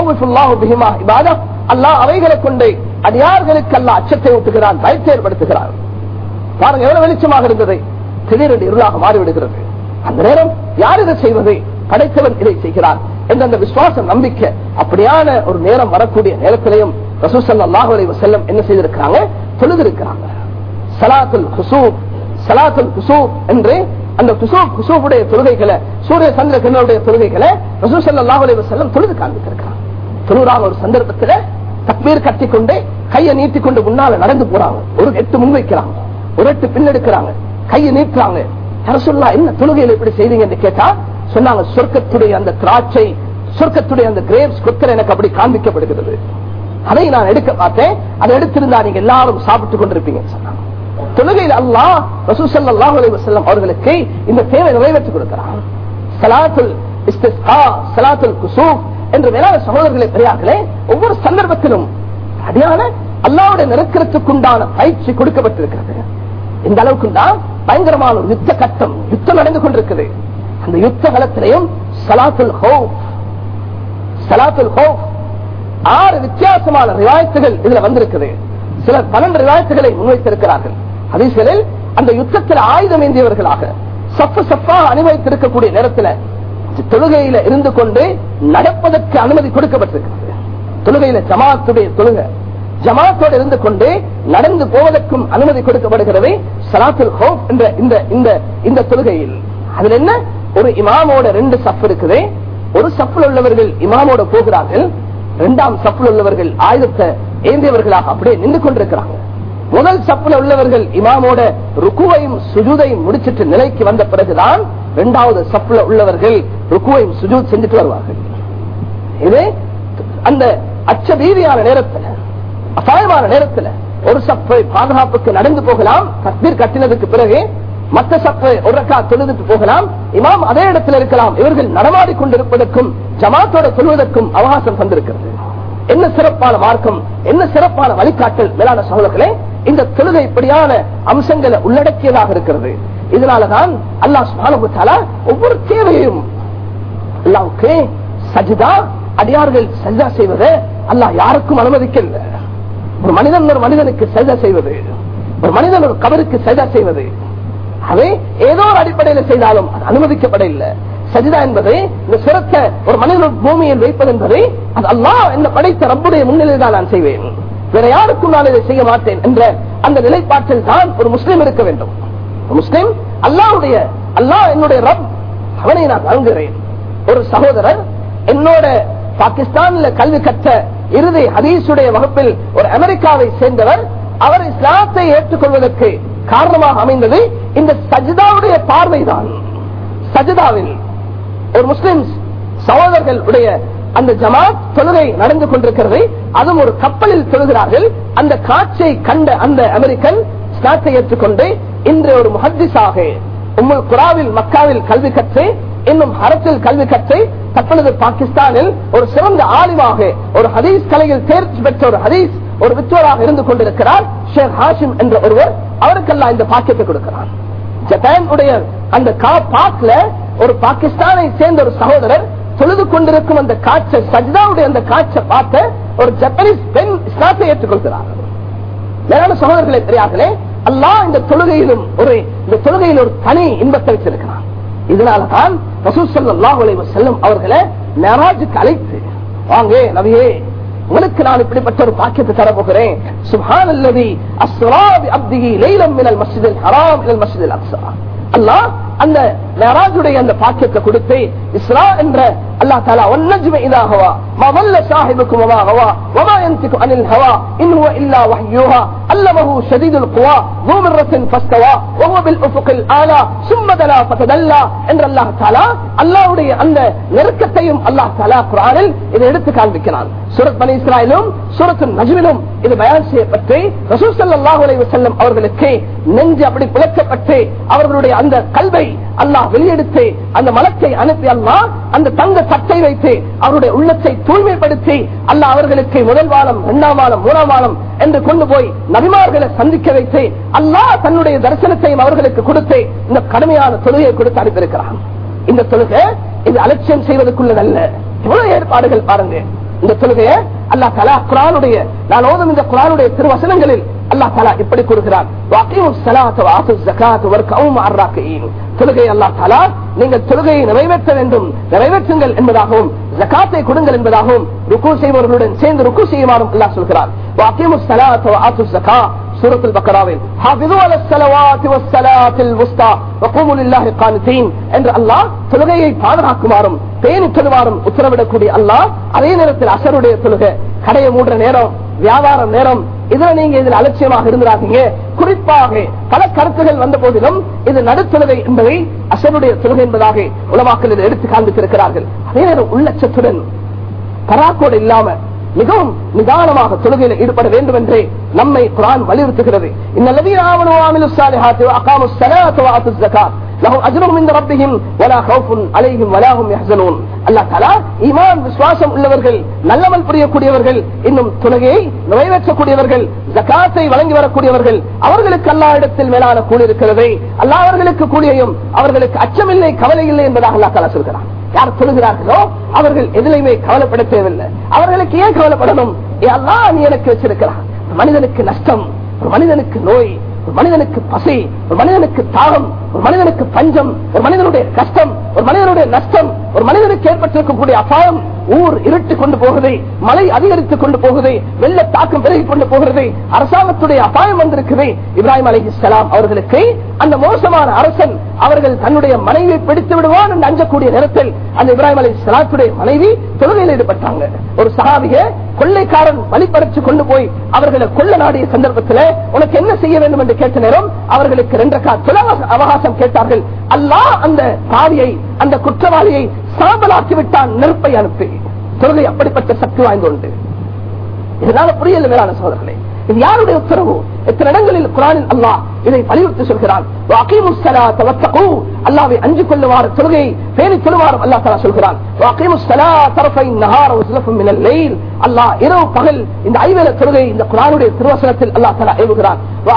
அல்லாஹ் அவைகளை கொண்டு அடியார்களுக்கு அல்ல அச்சத்தை ஊட்டுகிறான் பயத்தை ஏற்படுத்துகிறான் பாருங்க எவ்வளவு வெளிச்சமாக இருந்தது திடீரென்று இருளாக மாறிவிடுகிறது அந்த நேரம் யார் இதை செய்வது படைத்தவன் இதை செய்கிறான் என்ற அந்த விசுவாச நம்பிக்கை அப்படியான ஒரு நேரம் வரக்கூடிய நேரத்திலையும் ரசூசல்லாஹு அலைஹி வஸல்லம் என்ன செய்திருக்கிறாங்க தொழுதிருக்கிறாங்க சலாத்துல் குசூப் சலாத்துல் குசூப் என்று அந்த குசூப் குசூபுடைய தொழுகைகளை சூரிய சந்திர கிணறுடைய தொழுகைகளை ரசூசல்லாஹு அலைஹி வஸல்லம் தொழுது காண்பித்திருக்கிறாங்க தொழுறாங்க ஒரு சந்தர்ப்பத்துல தக்பீர் கட்டிக்கொண்டு கையை நீட்டிக்கொண்டு முன்னால நடந்து போறாங்க ஒரு எட்டு முன் வைக்கிறாங்க ஒரு எட்டு பின்னெடுக்கிறாங்க கையை நீட்டுறாங்க அரசுல்லா என்ன தொழுகையில் இப்படி செய்தீங்கன்னு கேட்டா சொன்னாங்க சொர்க்கத்துடைய அந்த திராட்சை சொர்க்கத்துடைய அந்த கிரேப்ஸ் கொத்தர் எனக்கு அப்படி காண்பிக்கப்படுகிறது அதை நான் எடுக்க பார்த்தேன் அதை எடுத்திருந்தா நீங்க எல்லாரும் சாப்பிட்டு கொண்டிருப்பீங்க சொன்னாங்க தொழுகையில் அல்லாஹ் ரசூசல்லாஹு அலைஹி வஸல்லம் அவர்களுக்கு இந்த தேவை நிறைவேற்றி கொடுக்கிறான் சலாத்துல் இஸ்திஸ்கா சலாத்துல் குசூப் என்று மேலான சகோதரர்களே பெரியார்களே ஒவ்வொரு சந்தர்ப்பத்திலும் அடியான அல்லாவுடைய நெருக்கிறதுக்குண்டான பயிற்சி கொடுக்கப்பட்டிருக்கிறது இந்த அளவுக்கு தான் பயங்கரமான ஒரு யுத்த கட்டம் யுத்தம் நடந்து கொண்டிருக்குது அந்த யுத்த காலத்திலையும் சலாத்துல் ஹோப் சலாத்துல் ஹோப் ஆறு வித்தியாசமான ரிவாயத்துகள் இதுல வந்திருக்குது சிலர் பன்னெண்டு ரிவாயத்துகளை முன்வைத்திருக்கிறார்கள் ஹதீஸ்களில் அந்த யுத்தத்தில் ஆயுதம் ஏந்தியவர்களாக சப்பு சப்பா அனுபவித்திருக்கக்கூடிய நேரத்தில் தொழுகையில இருந்து கொண்டு நடப்பதற்கு அனுமதி கொடுக்கப்பட்டிருக்கிறது தொழுகையில ஜமாத்துடைய தொழுகை ஜமாத்தோடு இருந்து கொண்டு நடந்து போவதற்கும் அனுமதி கொடுக்கப்படுகிறது சலாத்துல் ஹோப் என்ற இந்த இந்த இந்த தொழுகையில் அதுல என்ன ஒரு இமாமோட ரெண்டு சப் இருக்குது ஒரு சப்பில் உள்ளவர்கள் இமாமோட போகிறார்கள் இரண்டாம் சப்பில் உள்ளவர்கள் ஆயுதத்தை ஏந்தியவர்களாக அப்படியே நின்று கொண்டிருக்கிறாங்க முதல் சப்பில் உள்ளவர்கள் இமாமோட ருக்குவையும் சுஜூதையும் முடிச்சிட்டு நிலைக்கு வந்த பிறகுதான் இரண்டாவது சப்பில் உள்ளவர்கள் ருக்குவையும் சுஜூத் செஞ்சுட்டு வருவார்கள் இது அந்த அச்ச பீதியான நேரத்தில் அபாயமான நேரத்தில் ஒரு சப்பை பாதுகாப்புக்கு நடந்து போகலாம் தஸ்பீர் கட்டினதுக்கு பிறகு மற்ற சப்பை ஒரு ரக்கா தொழுதுட்டு போகலாம் இமாம் அதே இடத்தில் இருக்கலாம் இவர்கள் நடமாடி கொண்டிருப்பதற்கும் ஜமாத்தோட சொல்வதற்கும் அவகாசம் தந்திருக்கிறது என்ன சிறப்பான மார்க்கம் என்ன சிறப்பான வழிகாட்டல் மேலான சகோதரர்களே இந்த தொழுகை இப்படியான அம்சங்களை உள்ளடக்கியதாக இருக்கிறது இதனாலதான் அல்லாஹ் சுப்ஹானஹு வ தஆலா ஒவ்வொரு தேவையும் அல்லாவுக்கு சஜிதா அடியார்கள் சஜிதா செய்வதை அல்லாஹ் யாருக்கும் அனுமதிக்கல ஒரு மனிதன் ஒரு மனிதனுக்கு சஜிதா செய்வது ஒரு மனிதன் ஒரு கபருக்கு சஜிதா செய்வது அதை ஏதோ ஒரு அடிப்படையில் செய்தாலும் அது அனுமதிக்கப்பட இல்லை சஜிதா என்பது இந்த சிறத்த ஒரு மனிதன் பூமியில் வைப்பது என்பது அது அல்லாஹ் என்ன படைத்த ரப்புடைய முன்னிலையில் தான் நான் செய்வேன் வேற யாருக்கும் நான் இதை செய்ய மாட்டேன் என்ற அந்த நிலைப்பாட்டில் தான் ஒரு முஸ்லீம் இருக்க வேண்டும் ஒரு முஸ்லீம் அல்லாவுடைய அல்லாஹ் என்னுடைய ரப் அவனை நான் வழங்குகிறேன் ஒரு சகோதரர் என்னோட பாகிஸ்தான்ல கல்வி கற்ற இறுதி ஹதீஸுடைய வகுப்பில் ஒரு அமெரிக்காவை சேர்ந்தவர் அவர் இஸ்லாத்தை ஏற்றுக்கொள்வதற்கு காரணமாக அமைந்தது இந்த சஜிதாவுடைய பார்வைதான் சஜிதாவில் ஒரு முஸ்லிம் சகோதரர்கள் உடைய அந்த ஜமாத் தொழுகை நடந்து கொண்டிருக்கிறது அதுவும் ஒரு கப்பலில் தொழுகிறார்கள் அந்த காட்சியை கண்ட அந்த அமெரிக்கன் ஸ்நாத்தை ஏற்றுக்கொண்டு இன்று ஒரு முஹத்திஸாக உம்முல் குராவில் மக்காவில் கல்வி கற்று இன்னும் ஹரத்தில் கல்வி கற்று தற்பொழுது பாகிஸ்தானில் ஒரு சிறந்த ஆலிமாக ஒரு ஹதீஸ் கலையில் தேர்ச்சி பெற்ற ஒரு ஹதீஸ் ஒரு வித்துவராக இருந்து கொண்டிருக்கிறார் ஷேக் ஹாஷிம் என்ற ஒருவர் அவருக்கெல்லாம் இந்த பாக்கியத்தை கொடுக்கிறார் ஜப்பான் உடைய அந்த கா பாக்ல ஒரு பாகிஸ்தானை சேர்ந்த ஒரு சகோதரர் தொழுது கொண்டிருக்கும் அந்த காட்சை சஜிதாவுடைய அந்த காட்சை பார்த்த ஒரு ஜப்பனீஸ் பெண் இஸ்லாத்தை ஏற்றுக்கொள்கிறார் மேலான சகோதரர்களை தெரியார்களே அல்லாஹ் இந்த தொழுகையிலும் ஒரு இந்த தொழுகையில் ஒரு தனி இன்பத்தை வச்சிருக்கிறான் இதனாலதான் ரசூல் ஸல்லல்லாஹு அலைஹி வஸல்லம் அவர்களை மேராஜுக்கு அழைத்து வாங்க நபியே உங்களுக்கு நான் இப்படிப்பட்ட ஒரு பாக்கியத்தை தர போகிறேன் சுப்ஹான் அல்லதி அஸ்ரா பி அப்திஹி லைலம் மினல் மஸ்ஜிதில் ஹராம் இலல் மஸ்ஜிதில் அக்ஸா அல்லாஹ் அந்த மேராஜுடைய அந்த பாக்கியத்தை கொடுத்து இஸ்ரா என்ற அல்லா தாலா ஒன்னஜ்ம இதா ஹவா ما ضل صاحبكم وما غوى وما ينطق عن الهوى ان هو الا وحيها علمه شديد القوى ذو مرة فاستوى وهو بالافق الاعلى ثم دنا فتدلى என்ற அல்லாஹ் தாலா அல்லாஹ்வுடைய அந்த நெருக்கத்தையும் அல்லாஹ் தாலா குர்ஆனில் இதை எடுத்து காண்பிக்கிறான் சூரத் பனி இஸ்ராயிலும் சூரத்து நஜ்மிலும் இது பயான் செய்யப்பட்டு ரசூல் ஸல்லல்லாஹு அலைஹி வஸல்லம் அவர்களுக்கு நெஞ்சு அப்படி புலக்கப்பட்டு அவர்களுடைய அந்த கல்வை அல்லாஹ் வெளியெடுத்து அந்த மலத்தை அனுப்பி அல்லாஹ் அந்த தங்க சட்டை வைத்து அவருடைய உள்ளத்தை தூய்மைப்படுத்தி அல்லாஹ் அவர்களுக்கு முதல் வாரம் இரண்டாம் வாரம் மூணாம் வாரம் என்று கொண்டு போய் நபிமார்களை சந்திக்க வைத்து அல்லாஹ் தன்னுடைய தரிசனத்தையும் அவர்களுக்கு கொடுத்து இந்த கடுமையான தொழுகையை கொடுத்து அனுப்பியிருக்கிறான் இந்த தொழுகை இது அலட்சியம் செய்வதற்குள்ளதல்ல இவ்வளவு ஏற்பாடுகள் பாருங்க இந்த தொழுகையை அல்லா தலா குரானுடைய நான் ஓதும் இந்த குரானுடைய திருவசனங்களில் அல்லா தலா இப்படி கூறுகிறான் தொழுகை அல்லா தலா நீங்கள் தொழுகையை நிறைவேற்ற வேண்டும் நிறைவேற்றுங்கள் என்பதாகவும் ஜக்காத்தை கொடுங்கள் என்பதாகவும் ருக்கு செய்பவர்களுடன் சேர்ந்து ருக்கு செய்யுமாறும் அல்லாஹ் சொல்கிறார் வாக்கியமு சலாத் ஆத்து ஜக்கா سورة البقرة حافظوا على الصلوات والصلاة الوسطى وقوموا لله قانتين என்று அல்லாஹ் தொழுகையை பாதுகாக்குமாறும் பேணி தொழுவாரும் உத்தரவிடக்கூடிய அல்லாஹ் அதே நேரத்தில் அசருடைய தொழுகை கடையை மூடுற நேரம் வியாபாரம் நேரம் இதுல நீங்க இதில் அலட்சியமாக இருந்திராதீங்க குறிப்பாக பல கருத்துகள் வந்த போதிலும் இது நடுத்தொழுகை என்பதை அசருடைய தொழுகை என்பதாக உலமாக்கள் இதை எடுத்து காண்பித்திருக்கிறார்கள் அதே நேரம் உள்ளச்சத்துடன் பராக்கோடு இல்லாம மிகவும் நிதானமாக தொழுகையில் ஈடுபட வேண்டும் என்று நம்மை குரான் வலியுறுத்துகிறது இன்னல்லதீன ஆமனு வஅமிலு ஸாலிஹாத்தி வஅகாமு ஸலாத்த வஆத்து ஸகாத் லஹும் அஜ்ருஹும் மின் ரப்பிஹிம் வலா கௌஃபுன் அலைஹிம் வலா ஹும் யஹ்ஸனூன் அல்லாஹ் தஆலா ஈமான் விசுவாசம் உள்ளவர்கள் நல்லமல் புரியக்கூடியவர்கள் இன்னும் தொழுகையை நிறைவேற்றக்கூடியவர்கள் ஜகாத்தை வழங்கி வரக்கூடியவர்கள் அவர்களுக்கு அல்லாஹ் இடத்தில் மேலான கூலி இருக்கிறது அல்லாஹ் அவர்களுக்கு கூலியையும் அவர்களுக்கு அச்சமில்லை கவலை இல்லை என்பதாக அல்லாஹ் தஆலா சொல்கிறான் யார் சொல்லுகிறார்களோ அவர்கள் எதிலையுமே கவலைப்பட தேவையில்லை அவர்களுக்கு ஏன் கவலைப்படணும் எல்லாம் நீ எனக்கு வச்சிருக்கிறான் மனிதனுக்கு நஷ்டம் ஒரு மனிதனுக்கு நோய் ஒரு மனிதனுக்கு பசி ஒரு மனிதனுக்கு தாகம் ஒரு மனிதனுக்கு பஞ்சம் ஒரு மனிதனுடைய கஷ்டம் ஒரு மனிதனுடைய நஷ்டம் ஒரு மனிதனுக்கு ஏற்பட்டிருக்கக்கூடிய அபாயம் ஊர் இருட்டு கொண்டு போகுது மழை அதிகரித்துக் கொண்டு போகுது வெள்ள தாக்கம் பெருகி கொண்டு போகிறது அரசாங்கத்துடைய அபாயம் வந்திருக்குது இப்ராஹிம் அலி இஸ்லாம் அவர்களுக்கு அந்த மோசமான அரசன் அவர்கள் தன்னுடைய மனைவியை பிடித்து விடுவான் என்று அஞ்சக்கூடிய நேரத்தில் அந்த இப்ராஹிம் அலி இஸ்லாத்துடைய மனைவி தொழுகையில் ஈடுபட்டாங்க ஒரு சகாபிக கொள்ளைக்காரன் வழிபடைச்சு கொண்டு போய் அவர்களை கொள்ள நாடிய சந்தர்ப்பத்தில் உனக்கு என்ன செய்ய வேண்டும் என்று கேட்ட நேரம் அவர்களுக்கு ரெண்டு அவகாசம் கேட்டார்கள் அல்லாஹ் அந்த பாவியை அந்த குற்றவாளியை சாம்பலாக்கி விட்டான் நெருப்பை அனுப்பி தொழுகை அப்படிப்பட்ட சக்தி வாய்ந்து உண்டு இதனால புரியல மேலான சோதர்களே இது யாருடைய உத்தரவு எத்தனை இடங்களில் குரானில் அல்லாஹ் இதை வலியுறுத்தி சொல்கிறான் அல்லாவை அஞ்சு கொள்ளுவார் தொழுகை பேணி கொள்ளுவார் அல்லா தலா சொல்கிறான் அல்லாஹ் இரவு பகல் இந்த ஐவேல தொழுகை இந்த குரானுடைய திருவசனத்தில் அல்லா தலா ஏவுகிறான்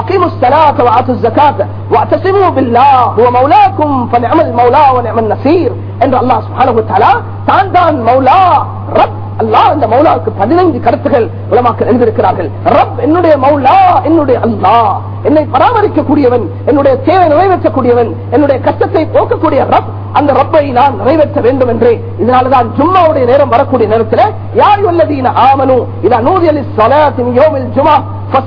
என்று அல்லாஹ் தான் தான் மௌலா ரப் அல்லாஹ் இந்த மௌலாவுக்கு பதினைந்து கருத்துகள் உலமாக்கள் எழுதியிருக்கிறார்கள் ரப் என்னுடைய மௌலா என்னுடைய அல்லாஹ் என்னை பராமரிக்கக்கூடியவன் என்னுடைய தேவை நிறைவேற்றக்கூடியவன் என்னுடைய கஷ்டத்தை போக்கக்கூடிய ரப் அந்த ரப்பை நான் நிறைவேற்ற வேண்டும் என்று இதனாலதான் ஜும்மாவுடைய நேரம் வரக்கூடிய நேரத்தில் யார் வல்லதீன ஆமனு இதா நூதி அலி சலாத்தின் யோமில் ஜுமா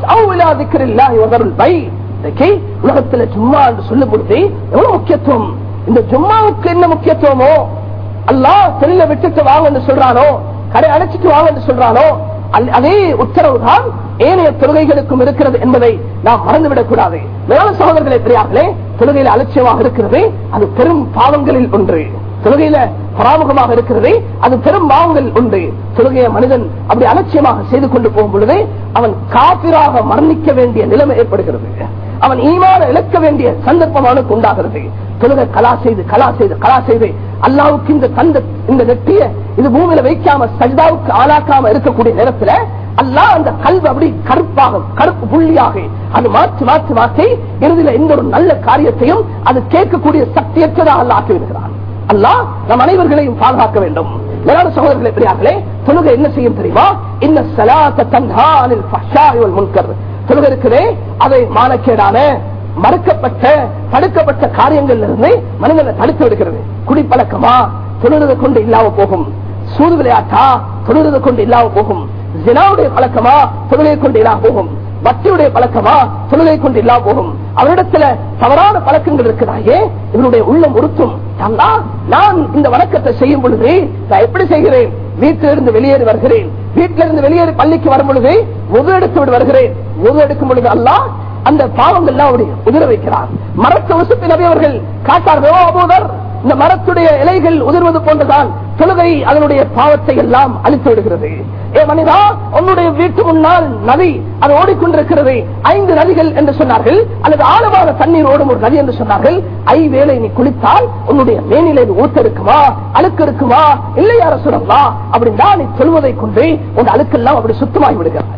உலகத்துல ஜும்மா என்று சொல்லும் பொழுது எவ்வளவு முக்கியத்துவம் இந்த ஜும்மாவுக்கு என்ன முக்கியத்துவமோ அல்லாஹ் செல்ல விட்டுட்டு வாங்க என்று சொல்றானோ கடை அடைச்சிட்டு வாங்க என்று சொல்றானோ அதே உத்தரவு தான் ஏனைய தொழுகைகளுக்கும் இருக்கிறது என்பதை நாம் மறந்துவிடக் கூடாது மேல சகோதரர்களை பெரியார்களே தொழுகையில அலட்சியமாக இருக்கிறது அது பெரும் பாவங்களில் ஒன்று தொழுகையில பராமுகமாக இருக்கிறது அது பெரும் பாவங்கள் உண்டு தொழுகைய மனிதன் அப்படி அலட்சியமாக செய்து கொண்டு போகும் பொழுது அவன் காபிராக மரணிக்க வேண்டிய நிலைமை ஏற்படுகிறது அவன் ஈமான இழக்க வேண்டிய சந்தர்ப்பம் அவனுக்கு உண்டாகிறது தொழுகை கலா செய்து கலா செய்து கலா செய்து அல்லாவுக்கு இந்த தந்த இந்த நெட்டிய இது பூமியில வைக்காம சஜிதாவுக்கு ஆளாக்காம இருக்கக்கூடிய நேரத்துல அல்லாஹ் அந்த கல்வி அப்படி கருப்பாக கருப்பு புள்ளியாக அது மாற்றி மாற்றி மாற்றி இறுதியில எந்த ஒரு நல்ல காரியத்தையும் அது கேட்கக்கூடிய சக்தியற்றதாக அல்ல ஆக்கி விடுகிறான் அல்லாஹ் நம் அனைவர்களையும் பாதுகாக்க வேண்டும் மேலான சகோதரர்களை பெரியார்களே தொழுகை என்ன செய்யும் தெரியுமா இந்த சலாத்த தன்ஹானில் ஃபஹ்ஷாய் முன்கர் தொழுகை இருக்கிறே அதை மானக்கேடான மறுக்கப்பட்ட தடுக்கப்பட்ட காரியங்கள்ல இருந்து மனிதனை தடுத்து விடுகிறது குடிப்பழக்கமா தொழுறதை கொண்டு இல்லாம போகும் சூது விளையாட்டா தொழுறதை கொண்டு இல்லாம போகும் ஜினாவுடைய பழக்கமா தொழுகை கொண்டு இல்லாம போகும் வட்டியுடைய பழக்கமா தொழுகை கொண்டு இல்லாம போகும் அவரிடத்துல தவறான பழக்கங்கள் இருக்கிறாயே இவருடைய உள்ளம் உறுத்தும் நான் இந்த வணக்கத்தை செய்யும் பொழுது நான் எப்படி செய்கிறேன் வீட்டிலிருந்து வெளியேறி வருகிறேன் வீட்டிலிருந்து வெளியேறி பள்ளிக்கு வரும் பொழுது உது எடுத்து விட்டு வருகிறேன் உது எடுக்கும் பொழுது அல்லாஹ் அந்த பாவங்கள்லாம் அவருடைய உதிர வைக்கிறார் மரத்து உசுப்பி நபி அவர்கள் காட்டார்களோ அபோதர் இந்த மரத்துடைய இலைகள் உதிர்வது போன்றுதான் தொழுகை அதனுடைய பாவத்தை எல்லாம் அழித்து விடுகிறது ஏ மனிதா உன்னுடைய வீட்டு முன்னால் நதி அது ஓடிக்கொண்டிருக்கிறது ஐந்து நதிகள் என்று சொன்னார்கள் அல்லது ஆழமான தண்ணீர் ஓடும் ஒரு நதி என்று சொன்னார்கள் ஐ வேலை நீ குளித்தால் உன்னுடைய மேனிலை ஊத்த இருக்குமா அழுக்கு இருக்குமா இல்லை யார சொல்லலாம் அப்படின்னா நீ சொல்வதை கொண்டு உன் அழுக்கெல்லாம் அப்படி சுத்தமாகி விடுகிறாய்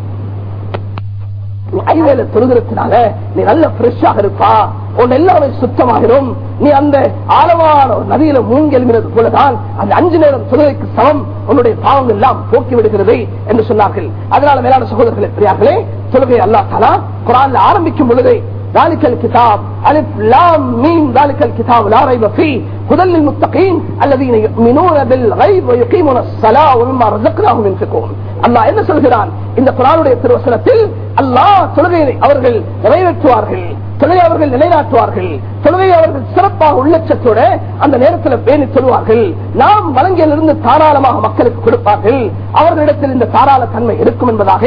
ஐவேல தொழுகிறதுனால நீ நல்ல ஃப்ரெஷ்ஷாக இருப்பா உன் எல்லாமே சுத்தமாகிடும் நீ அந்த ஆழமான ஒரு நதியில மூங்கி எழுகிறது போலதான் அந்த அஞ்சு நேரம் தொழுகைக்கு சமம் உன்னுடைய பாவங்கள் எல்லாம் போக்கி விடுகிறது என்று சொன்னார்கள் அதனால மேலான சகோதரர்களே பெரியார்களே தொழுகை அல்லா தாலா குரான் ஆரம்பிக்கும் பொழுதே ذلك الكتاب ألف لام ميم ذلك الكتاب لا ريب فيه هدى للمتقين الذين يؤمنون بالغيب ويقيمون الصلاة ومما رزقناهم ينفقون அல்லாஹ் என்ன சொல்கிறான் இந்த குரானுடைய திருவசனத்தில் அல்லாஹ் தொழுகையை அவர்கள் நிறைவேற்றுவார்கள் தொழுகை அவர்கள் நிலைநாட்டுவார்கள் தொழுகை அவர்கள் சிறப்பாக உள்ளச்சத்தோட அந்த நேரத்தில் பேணி சொல்வார்கள் நாம் வழங்கியிலிருந்து தாராளமாக மக்களுக்கு கொடுப்பார்கள் அவர்களிடத்தில் இந்த தாராள தன்மை இருக்கும் என்பதாக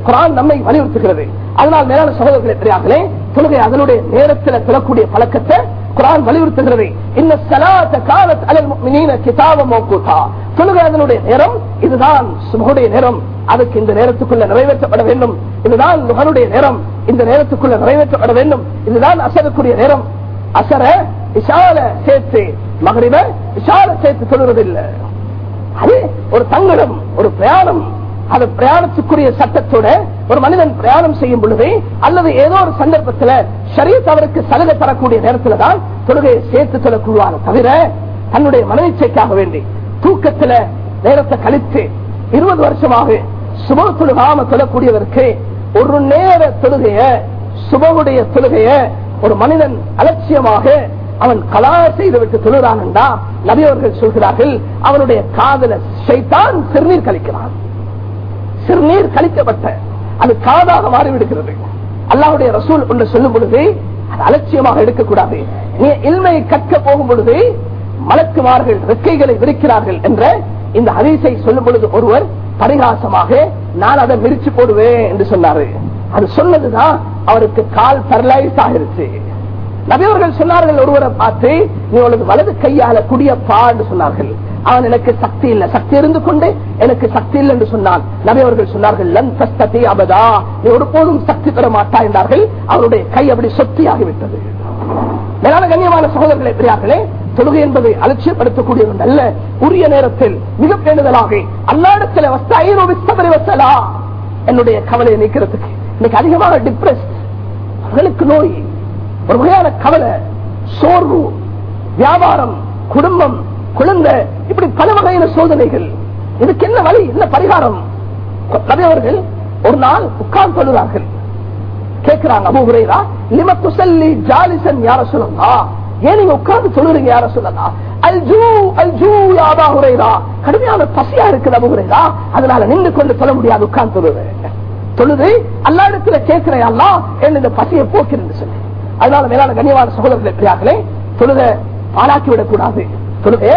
குரான் நம்மை வலியுறுத்துகிறது அதனால் மேலான சகோதரர்களை தெரியாங்களே தொழுகை அதனுடைய நேரத்தில் தொழக்கூடிய பழக்கத்தை குரான் வலியுறுத்துகிறது இந்த சலாத்த காலத் அலல் முஃமினீன கிதாப மௌகூதா தொழுகை அதனுடைய நேரம் இதுதான் சுபகுடைய நேரம் அதுக்கு இந்த நேரத்துக்குள்ள நிறைவேற்றப்பட வேண்டும் இதுதான் நுகருடைய நேரம் இந்த நேரத்துக்குள்ள நிறைவேற்றப்பட வேண்டும் இதுதான் அசரக்கூடிய நேரம் அசர விஷால சேர்த்து மகரிவ விஷால சேர்த்து சொல்றதில்லை அது ஒரு தங்கடம் ஒரு பிரயாணம் அது பிரயாணத்துக்குரிய சட்டத்தோட ஒரு மனிதன் பிரயாணம் செய்யும் பொழுது அல்லது ஏதோ ஒரு சந்தர்ப்பத்துல ஷரீத் அவருக்கு சலுகை தரக்கூடிய நேரத்துல தான் தொழுகையை சேர்த்து சொல்லக்கூடாது தவிர தன்னுடைய மனநிச்சைக்காக வேண்டி தூக்கத்துல நேரத்தை கழித்து இருபது வருஷமாக சுப தொழுகாம சொல்லக்கூடியவருக்கு ஒரு நேர தொழுகைய சுபவுடைய தொழுகைய ஒரு மனிதன் அலட்சியமாக அவன் கலா செய்துவிட்டு தொழுறான்டா நபியவர்கள் சொல்கிறார்கள் அவனுடைய காதல ஷைத்தான் சிறுநீர் கழிக்கிறான் சிறுநீர் கழிக்கப்பட்ட அது காதாக மாறிவிடுகிறது அல்லாஹ்வுடைய ரசூல் என்று சொல்லும் பொழுது அது அலட்சியமாக எடுக்கக்கூடாது நீ இல்மை கற்க போகும் பொழுது மலக்குமார்கள் ரெக்கைகளை விரிக்கிறார்கள் என்ற இந்த ஹதீஸை சொல்லும் பொழுது ஒருவர் பரிகாசமாக நான் அதை விரிச்சு போடுவேன் என்று சொன்னாரு அது சொன்னதுதான் அவருக்கு கால் பரலைஸ் ஆகிருச்சு நபியவர்கள் சொன்னார்கள் ஒருவரை பார்த்து நீ உனது வலது கையால குடியப்பா என்று சொன்னார்கள் அவன் எனக்கு சக்தி இல்ல சக்தி இருந்து கொண்டு எனக்கு சக்தி இல்லை என்று சொன்னான் நபியவர்கள் சொன்னார்கள் லன் தஸ்ததி அபதா நீ ஒருபோதும் சக்தி பெற மாட்டா என்றார்கள் அவருடைய கை அப்படி சொத்தியாகிவிட்டது மேலான கண்ணியமான சகோதரர்களை பெரியார்களே தொழுகை என்பதை அலட்சியப்படுத்தக்கூடிய ஒன்று அல்ல உரிய நேரத்தில் மிக பேணுதலாக அல்லாடத்தில் வசலா என்னுடைய கவலையை நீக்கிறதுக்கு இன்னைக்கு அதிகமாக டிப்ரெஸ் அவர்களுக்கு நோய் ஒரு வகையான கவலை சோர்வு வியாபாரம் குடும்பம் குழந்தை இப்படி பல வகையான சோதனைகள் இதுக்கு என்ன வழி என்ன பரிகாரம் நபியவர்கள் ஒரு நாள் உட்கார்ந்து கொள்கிறார்கள் கேட்கிறாங்க அபு ஹுரைரா லிம துசல்லி ஜாலிசன் யார சொல்லலாம் ஏன் நீங்க உட்கார்ந்து சொல்லுறீங்க யார சொல்லலாம் அல்ஜூ அல்ஜூ யாபா ஹுரைரா கடுமையான பசியா இருக்குது அபு ஹுரைரா அதனால நின்று கொண்டு சொல்ல முடியாது உட்கார்ந்து தொழுது தொழுது அல்லா இடத்துல கேட்கிறேன் அல்லா என்ன இந்த பசியை போக்கிறேன்னு சொல்லி அதனால மேலான கண்ணியமான சகோதரர்களை பிரியாக்களே தொழுத பாழாக்கி விடக் கூடாது தொழுகை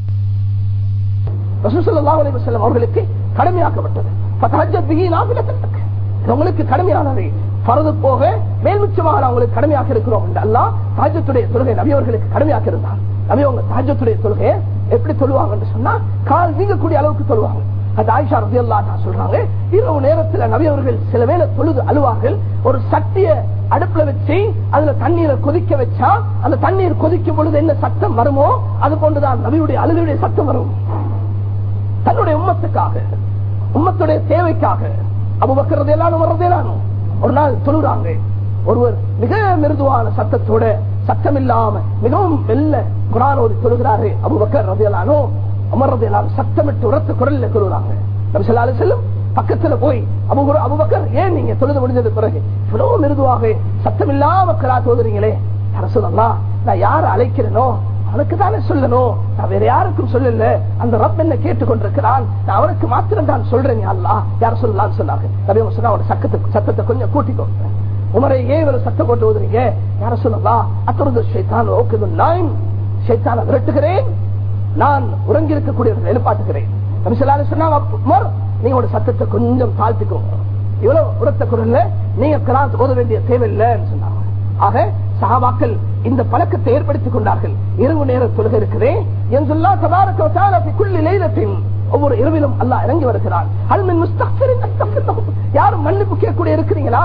ரசூலுல்லாஹி அலைஹி வஸல்லம் அவர்களுக்கு கடமையாக்கப்பட்டது ஃபதஹஜ்ஜத் பிஹி நாஃபிலத்தன் இது உங்களுக்கு கடமையானது பரது போக மேல்மிச்சமாக அவங்களுக்கு கடமையாக இருக்கிறோம் என்று அல்லாஹ் தாஜத்துடைய தொழுகை நபி அவர்களுக்கு கடமையாக இருந்தார் நபி அவங்க தாஜத்துடைய தொழுகையை எப்படி சொல்லுவாங்கன்னு சொன்னா கால் நீங்கக்கூடிய அளவுக்கு சொல்லுவாங்க அது ஆயிஷா ரதி சொல்றாங்க இரவு நேரத்தில் நபி அவர்கள் சில வேளை தொழுது அழுவார்கள் ஒரு சட்டிய அடுப்புல வச்சு அதுல தண்ணீரை கொதிக்க வச்சா அந்த தண்ணீர் கொதிக்கும் பொழுது என்ன சத்தம் வருமோ அது போன்றுதான் நபியுடைய அழுகையுடைய சத்தம் வரும் தன்னுடைய உம்மத்துக்காக உம்மத்துடைய தேவைக்காக அபுபக்கரது எல்லாரும் வர்றதேலானோ ஒரு நாள் தொழுறாங்க ஒருவர் மிக மிருதுவான சத்தத்தோட சத்தம் இல்லாம மிகவும் மெல்ல குரான் ஒரு தொழுகிறாரு அபுபக்கர் ரதையலானோ அமர்றதையெல்லாம் சத்தமிட்டு உரத்த குரல்ல தொழுறாங்க நபிசல்லாலு செல்லும் பக்கத்துல போய் அபுகுரு அபுபக்கர் ஏன் நீங்க தொழுது முடிஞ்சது பிறகு இவ்வளவு மிருதுவாக சத்தம் இல்லாம கிரா தோதுறீங்களே யார சொல்லலாம் நான் யார அழைக்கிறேனோ அவனுக்கு தானே சொல்லணும் நான் வேற யாருக்கும் சொல்லல அந்த ரப் என்ன கேட்டுக்கொண்டிருக்கிறான் நான் அவனுக்கு மாத்திரம் தான் சொல்றேன் அல்லா யார சொல்லலாம்னு சொன்னாங்க நபி அவங்க சொன்னா அவனோட சக்கத்தை சத்தத்தை கொஞ்சம் கூட்டிக்கோ உமரை ஏன் இவரை சத்தம் போட்டு ஓதுறீங்க யார சொல்லலாம் அத்தொரு ஷைத்தான் ஓகே நாயின் ஷைத்தான விரட்டுகிறேன் நான் உறங்கி இருக்கக்கூடியவர்கள் எழுப்பாட்டுகிறேன் நபி சொல்லாரு சொன்னா நீங்க ஒரு சத்தத்தை கொஞ்சம் தாழ்த்திக்கோங்க இவ்வளவு உரத்த குரல்ல நீங்க கிராஸ் ஓத வேண்டிய தேவையில்லைன்னு சொன்னாங்க ஆக சகாபாக்கள் இந்த பழக்கத்தை ஏற்படுத்திக் கொண்டார்கள் இரவு நேர தொழுகை இருக்கிறேன் என்றுல்லா தபாரக்குள்ளி லைலத்தின் ஒவ்வொரு இரவிலும் அல்லாஹ் இறங்கி வருகிறான் அல்மின் முஸ்தக்பிரின் யாரும் மன்னிப்பு கேட்கக்கூடிய இருக்கிறீங்களா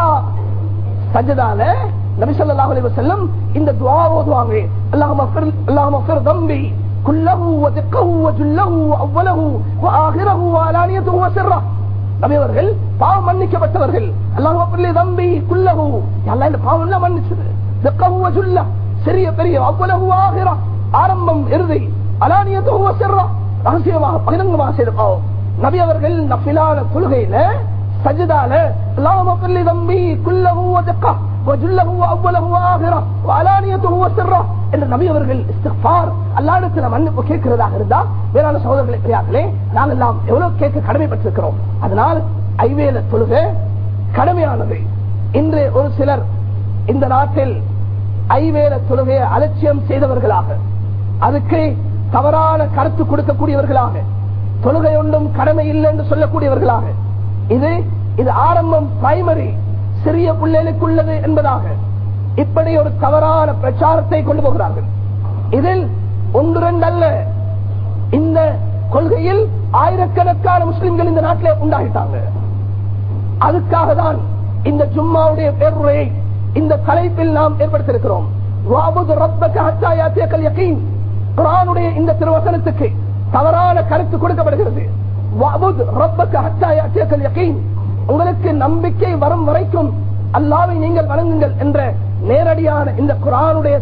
சஜதால நபி ஸல்லல்லாஹு அலைஹி வஸல்லம் இந்த துஆ ஓதுவாங்க அல்லாஹும்ம ஃபிர் அல்லாஹும்ம ஃபிர் தம்பி குல்லஹு வ திக்கஹு வ ஜுல்லஹு வ அவ்வலஹு வ ஆகிரஹு வ அலானியத்துஹு வ சிர்ரஹு நபி அவர்கள் பாவம் மன்னிக்கப்பட்டவர்கள் அல்லாஹும்ம ஃபிர் தம்பி குல்லஹு யா அல்லாஹ் இந்த பாவம் எல்லாம் மன்னிச்சது திக்கஹு வ ஜுல்லஹு சிறிய பெரிய அவ்வளவு ஆகிற ஆரம்பம் இறுதி அலானியத்துவ சிற ரகசியமாக பகிரங்கமாக செய்த பாவம் நபி அவர்கள் நபிலான கொள்கையில சஜிதால அல்லாஹ் பள்ளி தம்பி குல்லஹு வஜக்கா வஜுல்லஹு அவ்வளவு ஆகிற அலானியத்துவ சிற என்று நபி அவர்கள் இஸ்திஃபார் அல்லாஹ்விடத்தில் மன்னிப்பு கேட்கிறதாக இருந்தா வேறான சகோதரர்களை பிரியாக்களே நாங்கள் எல்லாம் எவ்வளவு கேட்க கடமைப்பட்டிருக்கிறோம் அதனால் ஐவேல தொழுகை கடமையானது இன்று ஒரு சிலர் இந்த நாட்டில் ஐவேல தொழுகையை அலட்சியம் செய்தவர்களாக அதுக்கு தவறான கருத்து கொடுக்கக்கூடியவர்களாக தொழுகை ஒன்றும் கடமை இல்லை என்று சொல்லக்கூடியவர்களாக இது இது ஆரம்பம் பிரைமரி சிறிய பிள்ளைகளுக்குள்ளது என்பதாக இப்படி ஒரு தவறான பிரச்சாரத்தை கொண்டு போகிறார்கள் இதில் ஒன்று ரெண்டு அல்ல இந்த கொள்கையில் ஆயிரக்கணக்கான முஸ்லிம்கள் இந்த நாட்டிலே உண்டாகிட்டாங்க அதுக்காக தான் இந்த ஜும்மாவுடைய பேருரையை இந்த தலைப்பில் நாம் ஏற்படுத்தியிருக்கிறோம் வாபுது ரப்பக ஹத்தா யாத்தியக்கல் யகீன். குர்ஆனுடைய இந்த திருவசனத்துக்கு தவறான கருத்து கொடுக்கப்படுகிறது வாபுத் ரப்பக ஹத்தா யாத்தியக்கல் யகீன். உங்களுக்கு நம்பிக்கை வரும் வரைக்கும் அல்லாவை நீங்கள் வணங்குங்கள் என்ற நேரடியான இந்த குரானுடைய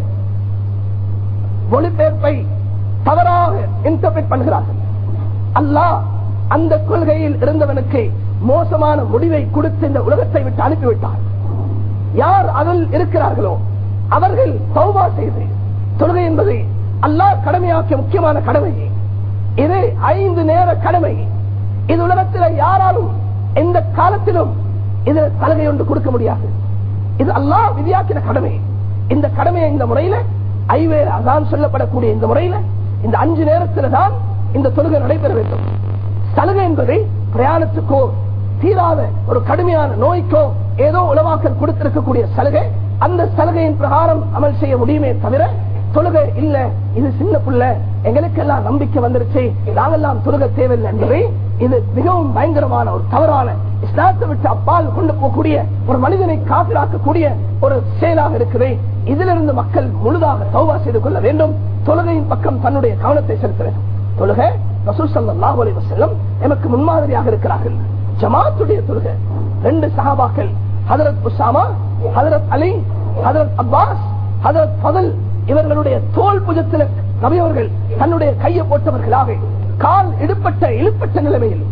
மொழிபெயர்ப்பை தவறாக இன்டர்பிரட் பண்ணுகிறார்கள் அல்லாஹ் அந்த கொள்கையில் இருந்தவனுக்கு மோசமான முடிவை கொடுத்து இந்த உலகத்தை விட்டு அனுப்பிவிட்டார் யார் அதில் இருக்கிறார்களோ அவர்கள் தௌபா செய்து தொழுகை என்பது அல்லாஹ் கடமையாக்கிய முக்கியமான கடமை இது ஐந்து நேர கடமை இது உலகத்தில் யாராலும் எந்த காலத்திலும் இது சலுகை ஒன்று கொடுக்க முடியாது இது அல்லாஹ் விதியாக்கின கடமை இந்த கடமையை இந்த முறையில ஐவேறு அதான் சொல்லப்படக்கூடிய இந்த முறையில இந்த அஞ்சு நேரத்தில் தான் இந்த தொழுகை நடைபெற வேண்டும் சலுகை என்பதை பிரயாணத்துக்கோ தீராத ஒரு கடுமையான நோய்க்கோ ஏதோ உலவாக்கல் கொடுத்திருக்கக்கூடிய சலுகை அந்த சலுகையின் பிரகாரம் அமல் செய்ய முடியுமே தவிர தொழுகை இல்ல இது சின்ன புள்ள எங்களுக்கெல்லாம் நம்பிக்கை வந்துருச்சு நாங்கெல்லாம் தொழுகை தேவையில்லை என்பதை இது மிகவும் பயங்கரமான ஒரு தவறான இஸ்லாத்தை விட்டு அப்பால் கொண்டு போகக்கூடிய ஒரு மனிதனை காப்பிராக்கக்கூடிய ஒரு செயலாக இருக்குது இதிலிருந்து மக்கள் முழுதாக தௌபா செய்து கொள்ள வேண்டும் தொழுகையின் பக்கம் தன்னுடைய கவனத்தை செலுத்த வேண்டும் தொழுகை ரசூல் ஸல்லல்லாஹு அலைஹி வஸல்லம் எமக்கு முன்மாதிரியாக இருக்கிறார்கள் ஜமாத்துடைய தொழுகை ரெண்டு சஹாபாக்கள் ஹதரத் உசாமா ஹதரத் அலி ஹதரத் அப்பாஸ் ஹதரத் ஃபதல் இவர்களுடைய தோல் புஜத்தில் நபி அவர்கள் தன்னுடைய கையை போட்டவர்களாக கால் இடுப்பட்ட இழுப்பட்ட நிலைமையில்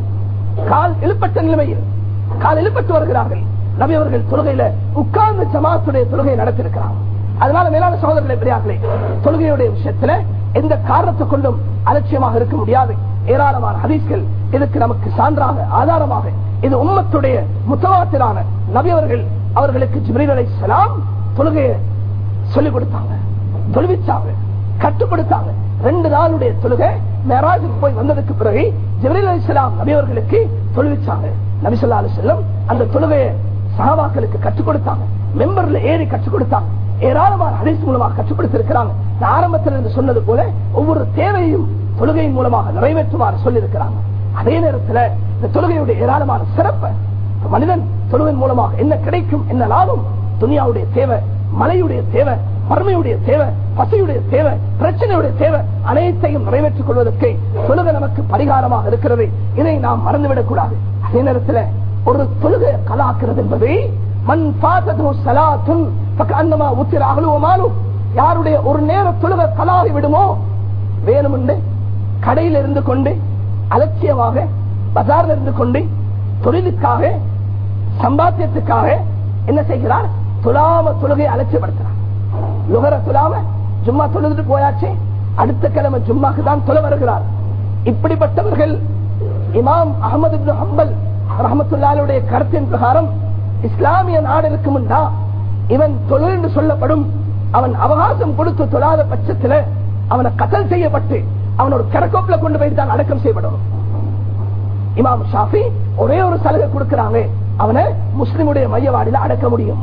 கால் இழுப்பட்ட நிலைமையில் கால் இழுப்பட்டு வருகிறார்கள் நபி அவர்கள் தொழுகையில உட்கார்ந்து ஜமாத்துடைய தொழுகையை நடத்திருக்கிறார் அதனால மேலான சகோதரர்களை பெரியார்களே தொழுகையுடைய விஷயத்துல எந்த காரணத்தை கொண்டும் அலட்சியமாக இருக்க முடியாது ஏராளமான ஹதீஸ்கள் இதுக்கு நமக்கு சான்றாக ஆதாரமாக இது உம்மத்துடைய முத்தவாத்திரான நபி அவர்கள் அவர்களுக்கு ஜிப்ரீல் அலைஹிஸ்ஸலாம் தொழுகையை சொல்லிக் கொடுத்தாங்க தொழுவிச்சாங்க கட்டுப்படுத்தாங்க ரெண்டு நாளுடைய தொழுகை மேராஜுக்கு போய் வந்ததுக்கு பிறகு ஜிப்ரீல் அலிஸ்லாம் நபி அவர்களுக்கு தொழுவிச்சாங்க நபி சொல்லா செல்லம் அந்த தொழுகையை சகாபாக்களுக்கு கற்றுக் கொடுத்தாங்க மெம்பர்ல ஏறி கற்றுக் கொடுத்தாங்க ஏராளமான ஹதீஸ் மூலமாக கற்றுக் கொடுத்திருக்கிறாங்க நான் ஆரம்பத்தில் இருந்து சொன்னது போல ஒவ்வொரு தேவையும் தொழுகையின் மூலமாக நிறைவேற்றுமாறு சொல்லியிருக்கிறாங்க அதே நேரத்தில் இந்த தொழுகையுடைய ஏராளமான சிறப்பை மனிதன் தொழுவின் மூலமாக என்ன கிடைக்கும் என்ன லாபம் துனியாவுடைய தேவை மலையுடைய தேவை வறுமையுடைய தேவை பசியுடைய தேவை பிரச்சனையுடைய தேவை அனைத்தையும் நிறைவேற்றிக் கொள்வதற்கு தொழுகை நமக்கு பரிகாரமாக இருக்கிறது இதை நாம் மறந்துவிடக் கூடாது அதே நேரத்தில் ஒரு தொழுகை கலாக்குறது என்பது மண் பாத்தது சலாத்தும் அந்தமா உத்திர அகலுவமானும் யாருடைய ஒரு நேர தொழுகை கலாகி விடுமோ வேணுமென்று கடையில் இருந்து கொண்டு அலட்சியமாக பஜார்ல இருந்து கொண்டு தொழிலுக்காக சம்பாத்தியத்துக்காக என்ன செய்கிறார் துலாம தொழுகை அலட்சியப்படுத்துறார் லுகர துலாம ஜும்மா தொழுதுட்டு போயாச்சு அடுத்த கிழமை ஜும்மாக்கு தான் தொலை வருகிறார் இப்படிப்பட்டவர்கள் இமாம் அகமது இப்னு ஹம்பல் ரஹமத்துல்லாலுடைய கருத்தின் பிரகாரம் இஸ்லாமிய நாடு இருக்கும்டா இவன் தொழில் என்று சொல்லப்படும் அவன் அவகாசம் கொடுத்து தொழாத பட்சத்தில் அவனை கத்தல் செய்யப்பட்டு அவனோட கரக்கோப்பில் கொண்டு போய் தான் அடக்கம் செய்யப்படும் இமாம் ஷாஃபி ஒரே ஒரு சலுகை கொடுக்கிறாங்க அவனை முஸ்லிமுடைய மையவாடியில் அடக்க முடியும்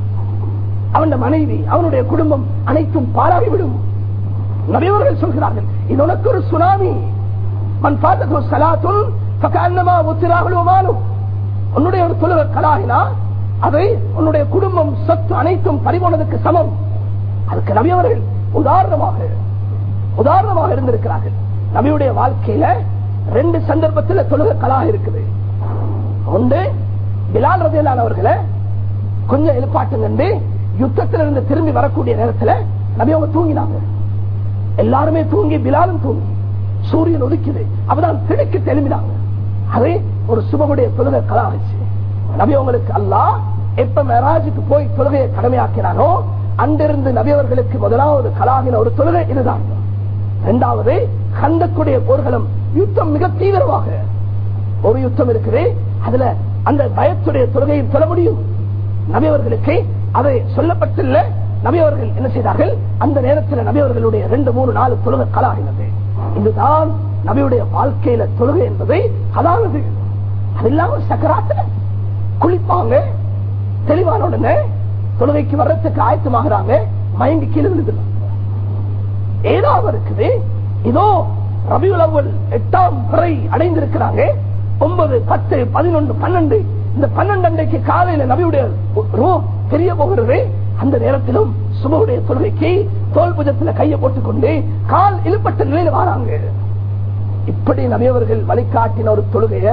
அவனுடைய மனைவி அவனுடைய குடும்பம் அனைத்தும் பாழாகிவிடும் நபியவர்கள் சொல்கிறார்கள் இது உனக்கு ஒரு சுனாமி மண் பார்த்தது சலாத்துல் பக்கான்னமா உத்திராகலுமானும் உன்னுடைய ஒரு தொழுகை கலாகினா அதை உன்னுடைய குடும்பம் சொத்து அனைத்தும் பறிபோனதுக்கு சமம் அதுக்கு நபியவர்கள் உதாரணமாக உதாரணமாக இருந்திருக்கிறார்கள் நபியுடைய வாழ்க்கையில ரெண்டு சந்தர்ப்பத்தில் தொழுகை கலாக இருக்குது ஒன்று பிலால் ரதியலான் அவர்களை கொஞ்சம் எழுப்பாட்டுங்க யுத்தத்திலிருந்து திரும்பி வரக்கூடிய நேரத்தில் நபி அவங்க தூங்கினாங்க எல்லாருமே தூங்கி பிலாலும் தூங்கி சூரியன் ஒதுக்குது அப்பதான் திடுக்கு தெளிமினாங்க அதே ஒரு சுபகுடைய தொழுகை கலாகிச்சு நபி அவங்களுக்கு அல்லாஹ் எப்ப மெராஜுக்கு போய் தொழுகையை கடமையாக்கினானோ அங்கிருந்து நபி அவர்களுக்கு முதலாவது கலாகின ஒரு தொழுகை இதுதான் இரண்டாவது கந்தக்குடைய போர்களும் யுத்தம் மிக தீவிரமாக ஒரு யுத்தம் இருக்குது அதுல அந்த பயத்துடைய தொழுகையை சொல்ல முடியும் நபி அவர்களுக்கு அதை சொல்லப்பட்டுள்ள நபி அவர்கள் என்ன செய்தார்கள் அந்த நேரத்தில் நபி அவர்களுடைய ரெண்டு மூணு நாலு தொழுகை கலாகினது இதுதான் நபியுடைய வாழ்க்கையில தொழுகை என்பதை அதாவது அது இல்லாம சக்கராத்துல குளிப்பாங்க தெளிவான உடனே தொழுகைக்கு வர்றதுக்கு ஆயத்தமாகறாங்க மயங்கி கீழே விழுதுறாங்க ஏதாவது இருக்குது இதோ ரபியுல் அவ்வல் எட்டாம் பிறை அடைந்திருக்கிறாங்க ஒன்பது பத்து பதினொன்று பன்னெண்டு இந்த பன்னெண்டு அன்றைக்கு காலையில நபியுடைய ரூ தெரிய போகிறது அந்த நேரத்திலும் சுபவுடைய தொழுகைக்கு தோல் புஜத்துல கையை போட்டுக்கொண்டு கால் இழுப்பட்ட நிலையில வராங்க இப்படி நபியவர்கள் வழிகாட்டின ஒரு தொழுகைய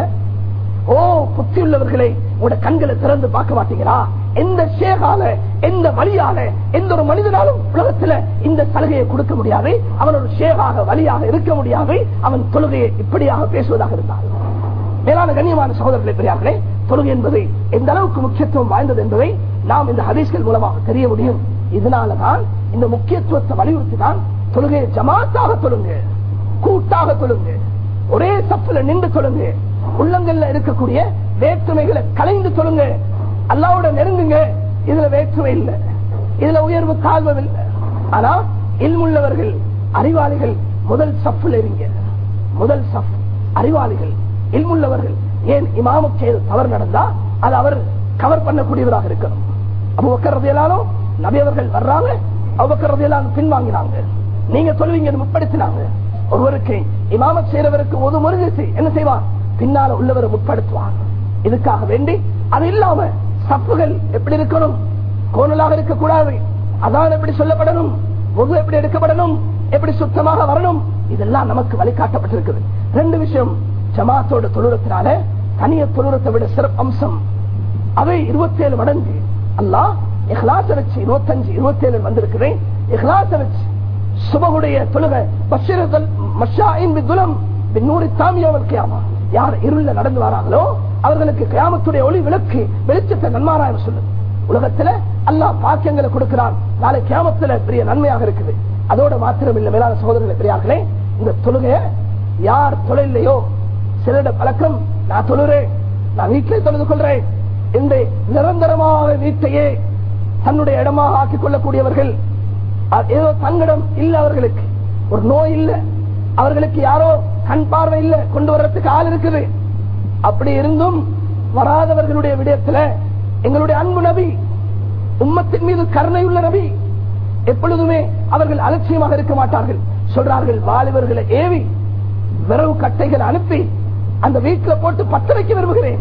ஓ புத்தி உள்ளவர்களை உங்களோட கண்களை திறந்து பார்க்க மாட்டீங்களா எந்த ஷேகால எந்த வழியால எந்த ஒரு மனிதனாலும் உலகத்துல இந்த சலுகையை கொடுக்க முடியாது அவன் ஒரு ஷேகாக வழியாக இருக்க முடியாது அவன் தொழுகையை இப்படியாக பேசுவதாக இருந்தான் மேலான கண்ணியமான சகோதரர்களை பெரியார்களே தொழுகை என்பது எந்த அளவுக்கு முக்கியத்துவம் வாய்ந்தது என்பதை நாம் இந்த ஹதீஸ்கள் மூலமாக தெரிய முடியும் இதனாலதான் இந்த முக்கியத்துவத்தை வலியுறுத்தி தான் தொழுகையை ஜமாத்தாக தொழுங்க கூட்டாக தொழுங்க ஒரே சப்புல நின்று தொழுங்க உள்ளங்கள்ல இருக்கக்கூடிய வேற்றுமைகளை கலைந்து தொழுங்க அல்லாவோட நெருங்குங்க இதுல வேற்றுமை இல்லை இதுல உயர்வு தாழ்வு இல்லை ஆனா இல்முள்ளவர்கள் அறிவாளிகள் முதல் சப்புல இருங்க முதல் சப் அறிவாளிகள் இல்முள்ளவர்கள் ஏன் இமாமுக்கு செய்த தவறு நடந்தா அது அவர் கவர் பண்ணக்கூடியவராக இருக்கணும் அபுபக்கர் ரதியலாலும் நபி அவர்கள் வர்றாங்க அபுபக்கர் ரதியலாலும் பின்வாங்கினாங்க நீங்க சொல்லுவீங்க முற்படுத்தினாங்க ஒருவருக்கு இமாமத் செய்யறவருக்கு ஒரு முருகசி என்ன செய்வார் பின்னால உள்ளவரை முற்படுத்துவார் இதுக்காக வேண்டி அது இல்லாம சப்புகள் எப்படி இருக்கணும் கோணலாக இருக்கக்கூடாது அதான் எப்படி சொல்லப்படணும் முது எப்படி எடுக்கப்படணும் எப்படி சுத்தமாக வரணும் இதெல்லாம் நமக்கு வழிகாட்டப்பட்டிருக்குது ரெண்டு விஷயம் ஜமாத்தோட தொழுறத்தினால தனிய தொழுறத்தை விட சிறப்பு அம்சம் அவை இருபத்தி ஏழு மடங்கு அல்லா இஹ்லாச வச்சு இருபத்தஞ்சு இருபத்தி ஏழு வந்திருக்கிறேன் இஹ்லாச வச்சு சுபகுடைய தொழுகை பஷிரதல் மஷாயின் விதுலம் பின்னூரி தாமியாவல் கியாமா யார் இருள நடந்து வராங்களோ அவர்களுக்கு கியாமத்துடைய ஒளி விளக்கு வெளிச்சத்தை நன்மாராயம் சொல்லு உலகத்துல அல்லாஹ் பாக்கியங்களை கொடுக்கிறான் நாளை கியாமத்துல பெரிய நன்மையாக இருக்குது அதோட மாத்திரம் இல்ல மேலான சகோதரர்களை பெரியார்களே இந்த தொழுகைய யார் தொழிலையோ சிலரிட பழக்கம் நான் தொழுறேன் நான் வீட்டிலே தொழுது கொள்றேன் என்று நிரந்தரமாக வீட்டையே தன்னுடைய இடமாக ஆக்கிக் கொள்ளக்கூடியவர்கள் ஏதோ தங்கிடம் இல்ல அவர்களுக்கு ஒரு நோய் இல்ல அவர்களுக்கு யாரோ கண் பார்வை இல்ல கொண்டு வர்றதுக்கு ஆள் இருக்குது அப்படி இருந்தும் வராதவர்களுடைய விடயத்துல எங்களுடைய அன்பு நபி உம்மத்தின் மீது கருணை உள்ள நபி எப்பொழுதுமே அவர்கள் அலட்சியமாக இருக்க மாட்டார்கள் சொல்றார்கள் வாலிபர்களை ஏவி விரவு கட்டைகள் அனுப்பி அந்த வீட்டில் போட்டு பத்த வைக்க விரும்புகிறேன்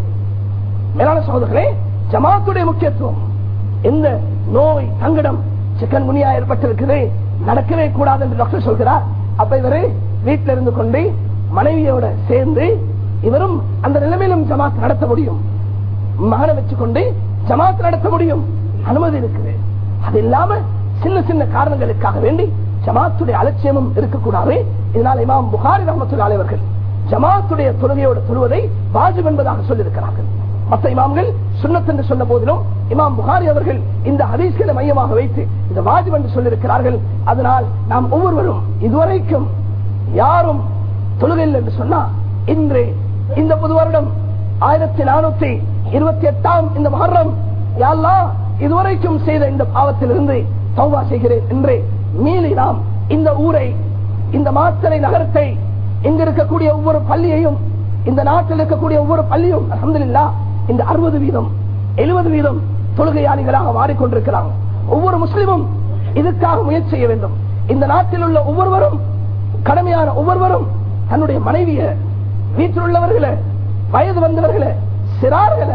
மேலான சகோதரர்களே ஜமாத்துடைய முக்கியத்துவம் எந்த நோய் தங்கிடம் சிக்கன் குனியா ஏற்பட்டிருக்குது நடக்கவே கூடாது என்று டாக்டர் சொல்கிறார் அப்ப இவரு வீட்டில் இருந்து கொண்டு மனைவியோட சேர்ந்து இவரும் அந்த நிலைமையிலும் ஜமாத் நடத்த முடியும் மகனை வச்சுக்கொண்டு ஜமாத் நடத்த முடியும் அனுமதி இருக்குது அது இல்லாம சின்ன சின்ன காரணங்களுக்காக வேண்டி ஜமாத்துடைய அலட்சியமும் இருக்கக்கூடாது இதனால் இமாம் புகாரி ரஹமத்துல் அலைவர்கள் ஜமாத்துடைய தொழுகையோட தொழுவதை வாஜிப் என்பதாக சொல்லியிருக்கிறார்கள் மற்ற இமாம்கள் சுண்ணத் என்று சொன்ன போதிலும் இமாம் புகாரி அவர்கள் இந்த ஹதீஸ்களை மையமாக வைத்து இந்த வாஜிப் என்று சொல்லியிருக்கிறார்கள் அதனால் நாம் ஒவ்வொருவரும் இதுவரைக்கும் யாரும் தொழுகையில் என்று சொன்னா இன்று இந்த புது வருடம் ஆயிரத்தி நானூத்தி இருபத்தி எட்டாம் இந்த மகரம் யாழ்லா இதுவரைக்கும் செய்த இந்த பாவத்திலிருந்து தௌபா செய்கிறேன் என்று மீறி நாம் இந்த ஊரை இந்த மாத்தலை நகரத்தை இங்க இருக்கக்கூடிய ஒவ்வொரு பள்ளியையும் இந்த நாட்டில் இருக்கக்கூடிய ஒவ்வொரு பள்ளியும் அலமதுல்லா இந்த அறுபது வீதம் எழுபது வீதம் தொழுகையாளிகளாக மாறிக்கொண்டிருக்கிறாங்க ஒவ்வொரு முஸ்லிமும் இதுக்காக முயற்சி செய்ய வேண்டும் இந்த நாட்டில் உள்ள ஒவ்வொருவரும் கடமையான ஒவ்வொருவரும் தன்னுடைய மனைவிய வீட்டில் உள்ளவர்களை வயது வந்தவர்களை சிறார்களை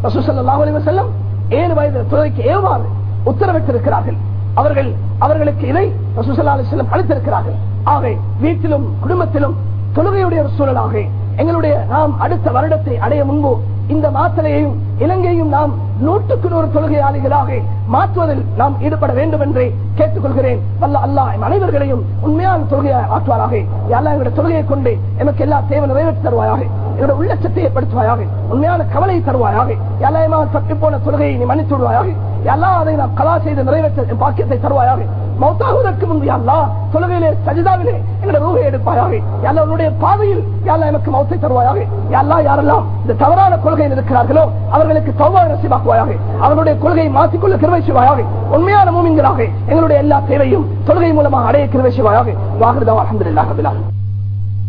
செல்லம் ஏழு வயது துறைக்கு ஏவாறு உத்தரவிட்டிருக்கிறார்கள் அவர்கள் அவர்களுக்கு இதை செல்லம் அளித்திருக்கிறார்கள் ஆகவே வீட்டிலும் குடும்பத்திலும் தொழுகையுடைய ஒரு சூழலாக எங்களுடைய நாம் அடுத்த வருடத்தை அடைய முன்பு இந்த மாத்தலையையும் இலங்கையும் நாம் நூற்றுக்கு நூறு தொழுகையாளிகளாக மாற்றுவதில் நாம் ஈடுபட வேண்டும் என்று கேட்டுக்கொள்கிறேன் வல்ல அல்லா எம் அனைவர்களையும் உண்மையான தொழுகையை ஆற்றுவாராக எல்லா எங்களுடைய தொழுகையை கொண்டு எமக்கு எல்லா தேவை நிறைவேற்றி தருவாயாக என்னோட உள்ளச்சத்தை ஏற்படுத்துவாயாக உண்மையான கவலை தருவாயாக எல்லாமா தப்பி போன தொழுகையை நீ மன்னித்து விடுவாயாக எல்லா அதை நாம் கலா செய்து நிறைவேற்ற என் பாக்கியத்தை தருவாயாக மௌத்தாகுவதற்கு முன்பு அல்லா தொழுகையிலே சஜிதாவிலே எங்களுடைய ரூகை எடுப்பாயாக எல்லா உன்னுடைய பாதையில் யாரா எனக்கு மௌத்தை தருவாயாக எல்லா யாரெல்லாம் இந்த தவறான கொள்கையில் இருக்கிறார்களோ அவர்களுக்கு தௌவா நசிவாக்குவாயாக அவர்களுடைய கொள்கையை மாற்றிக்கொள்ள கிருவை செய்வாயாக உண்மையான மூமிங்களாக எங்களுடைய எல்லா தேவையும் தொழுகை மூலமாக அடைய கிருவை செய்வாயாக வாகிருதா அஹமதுல்லாஹ்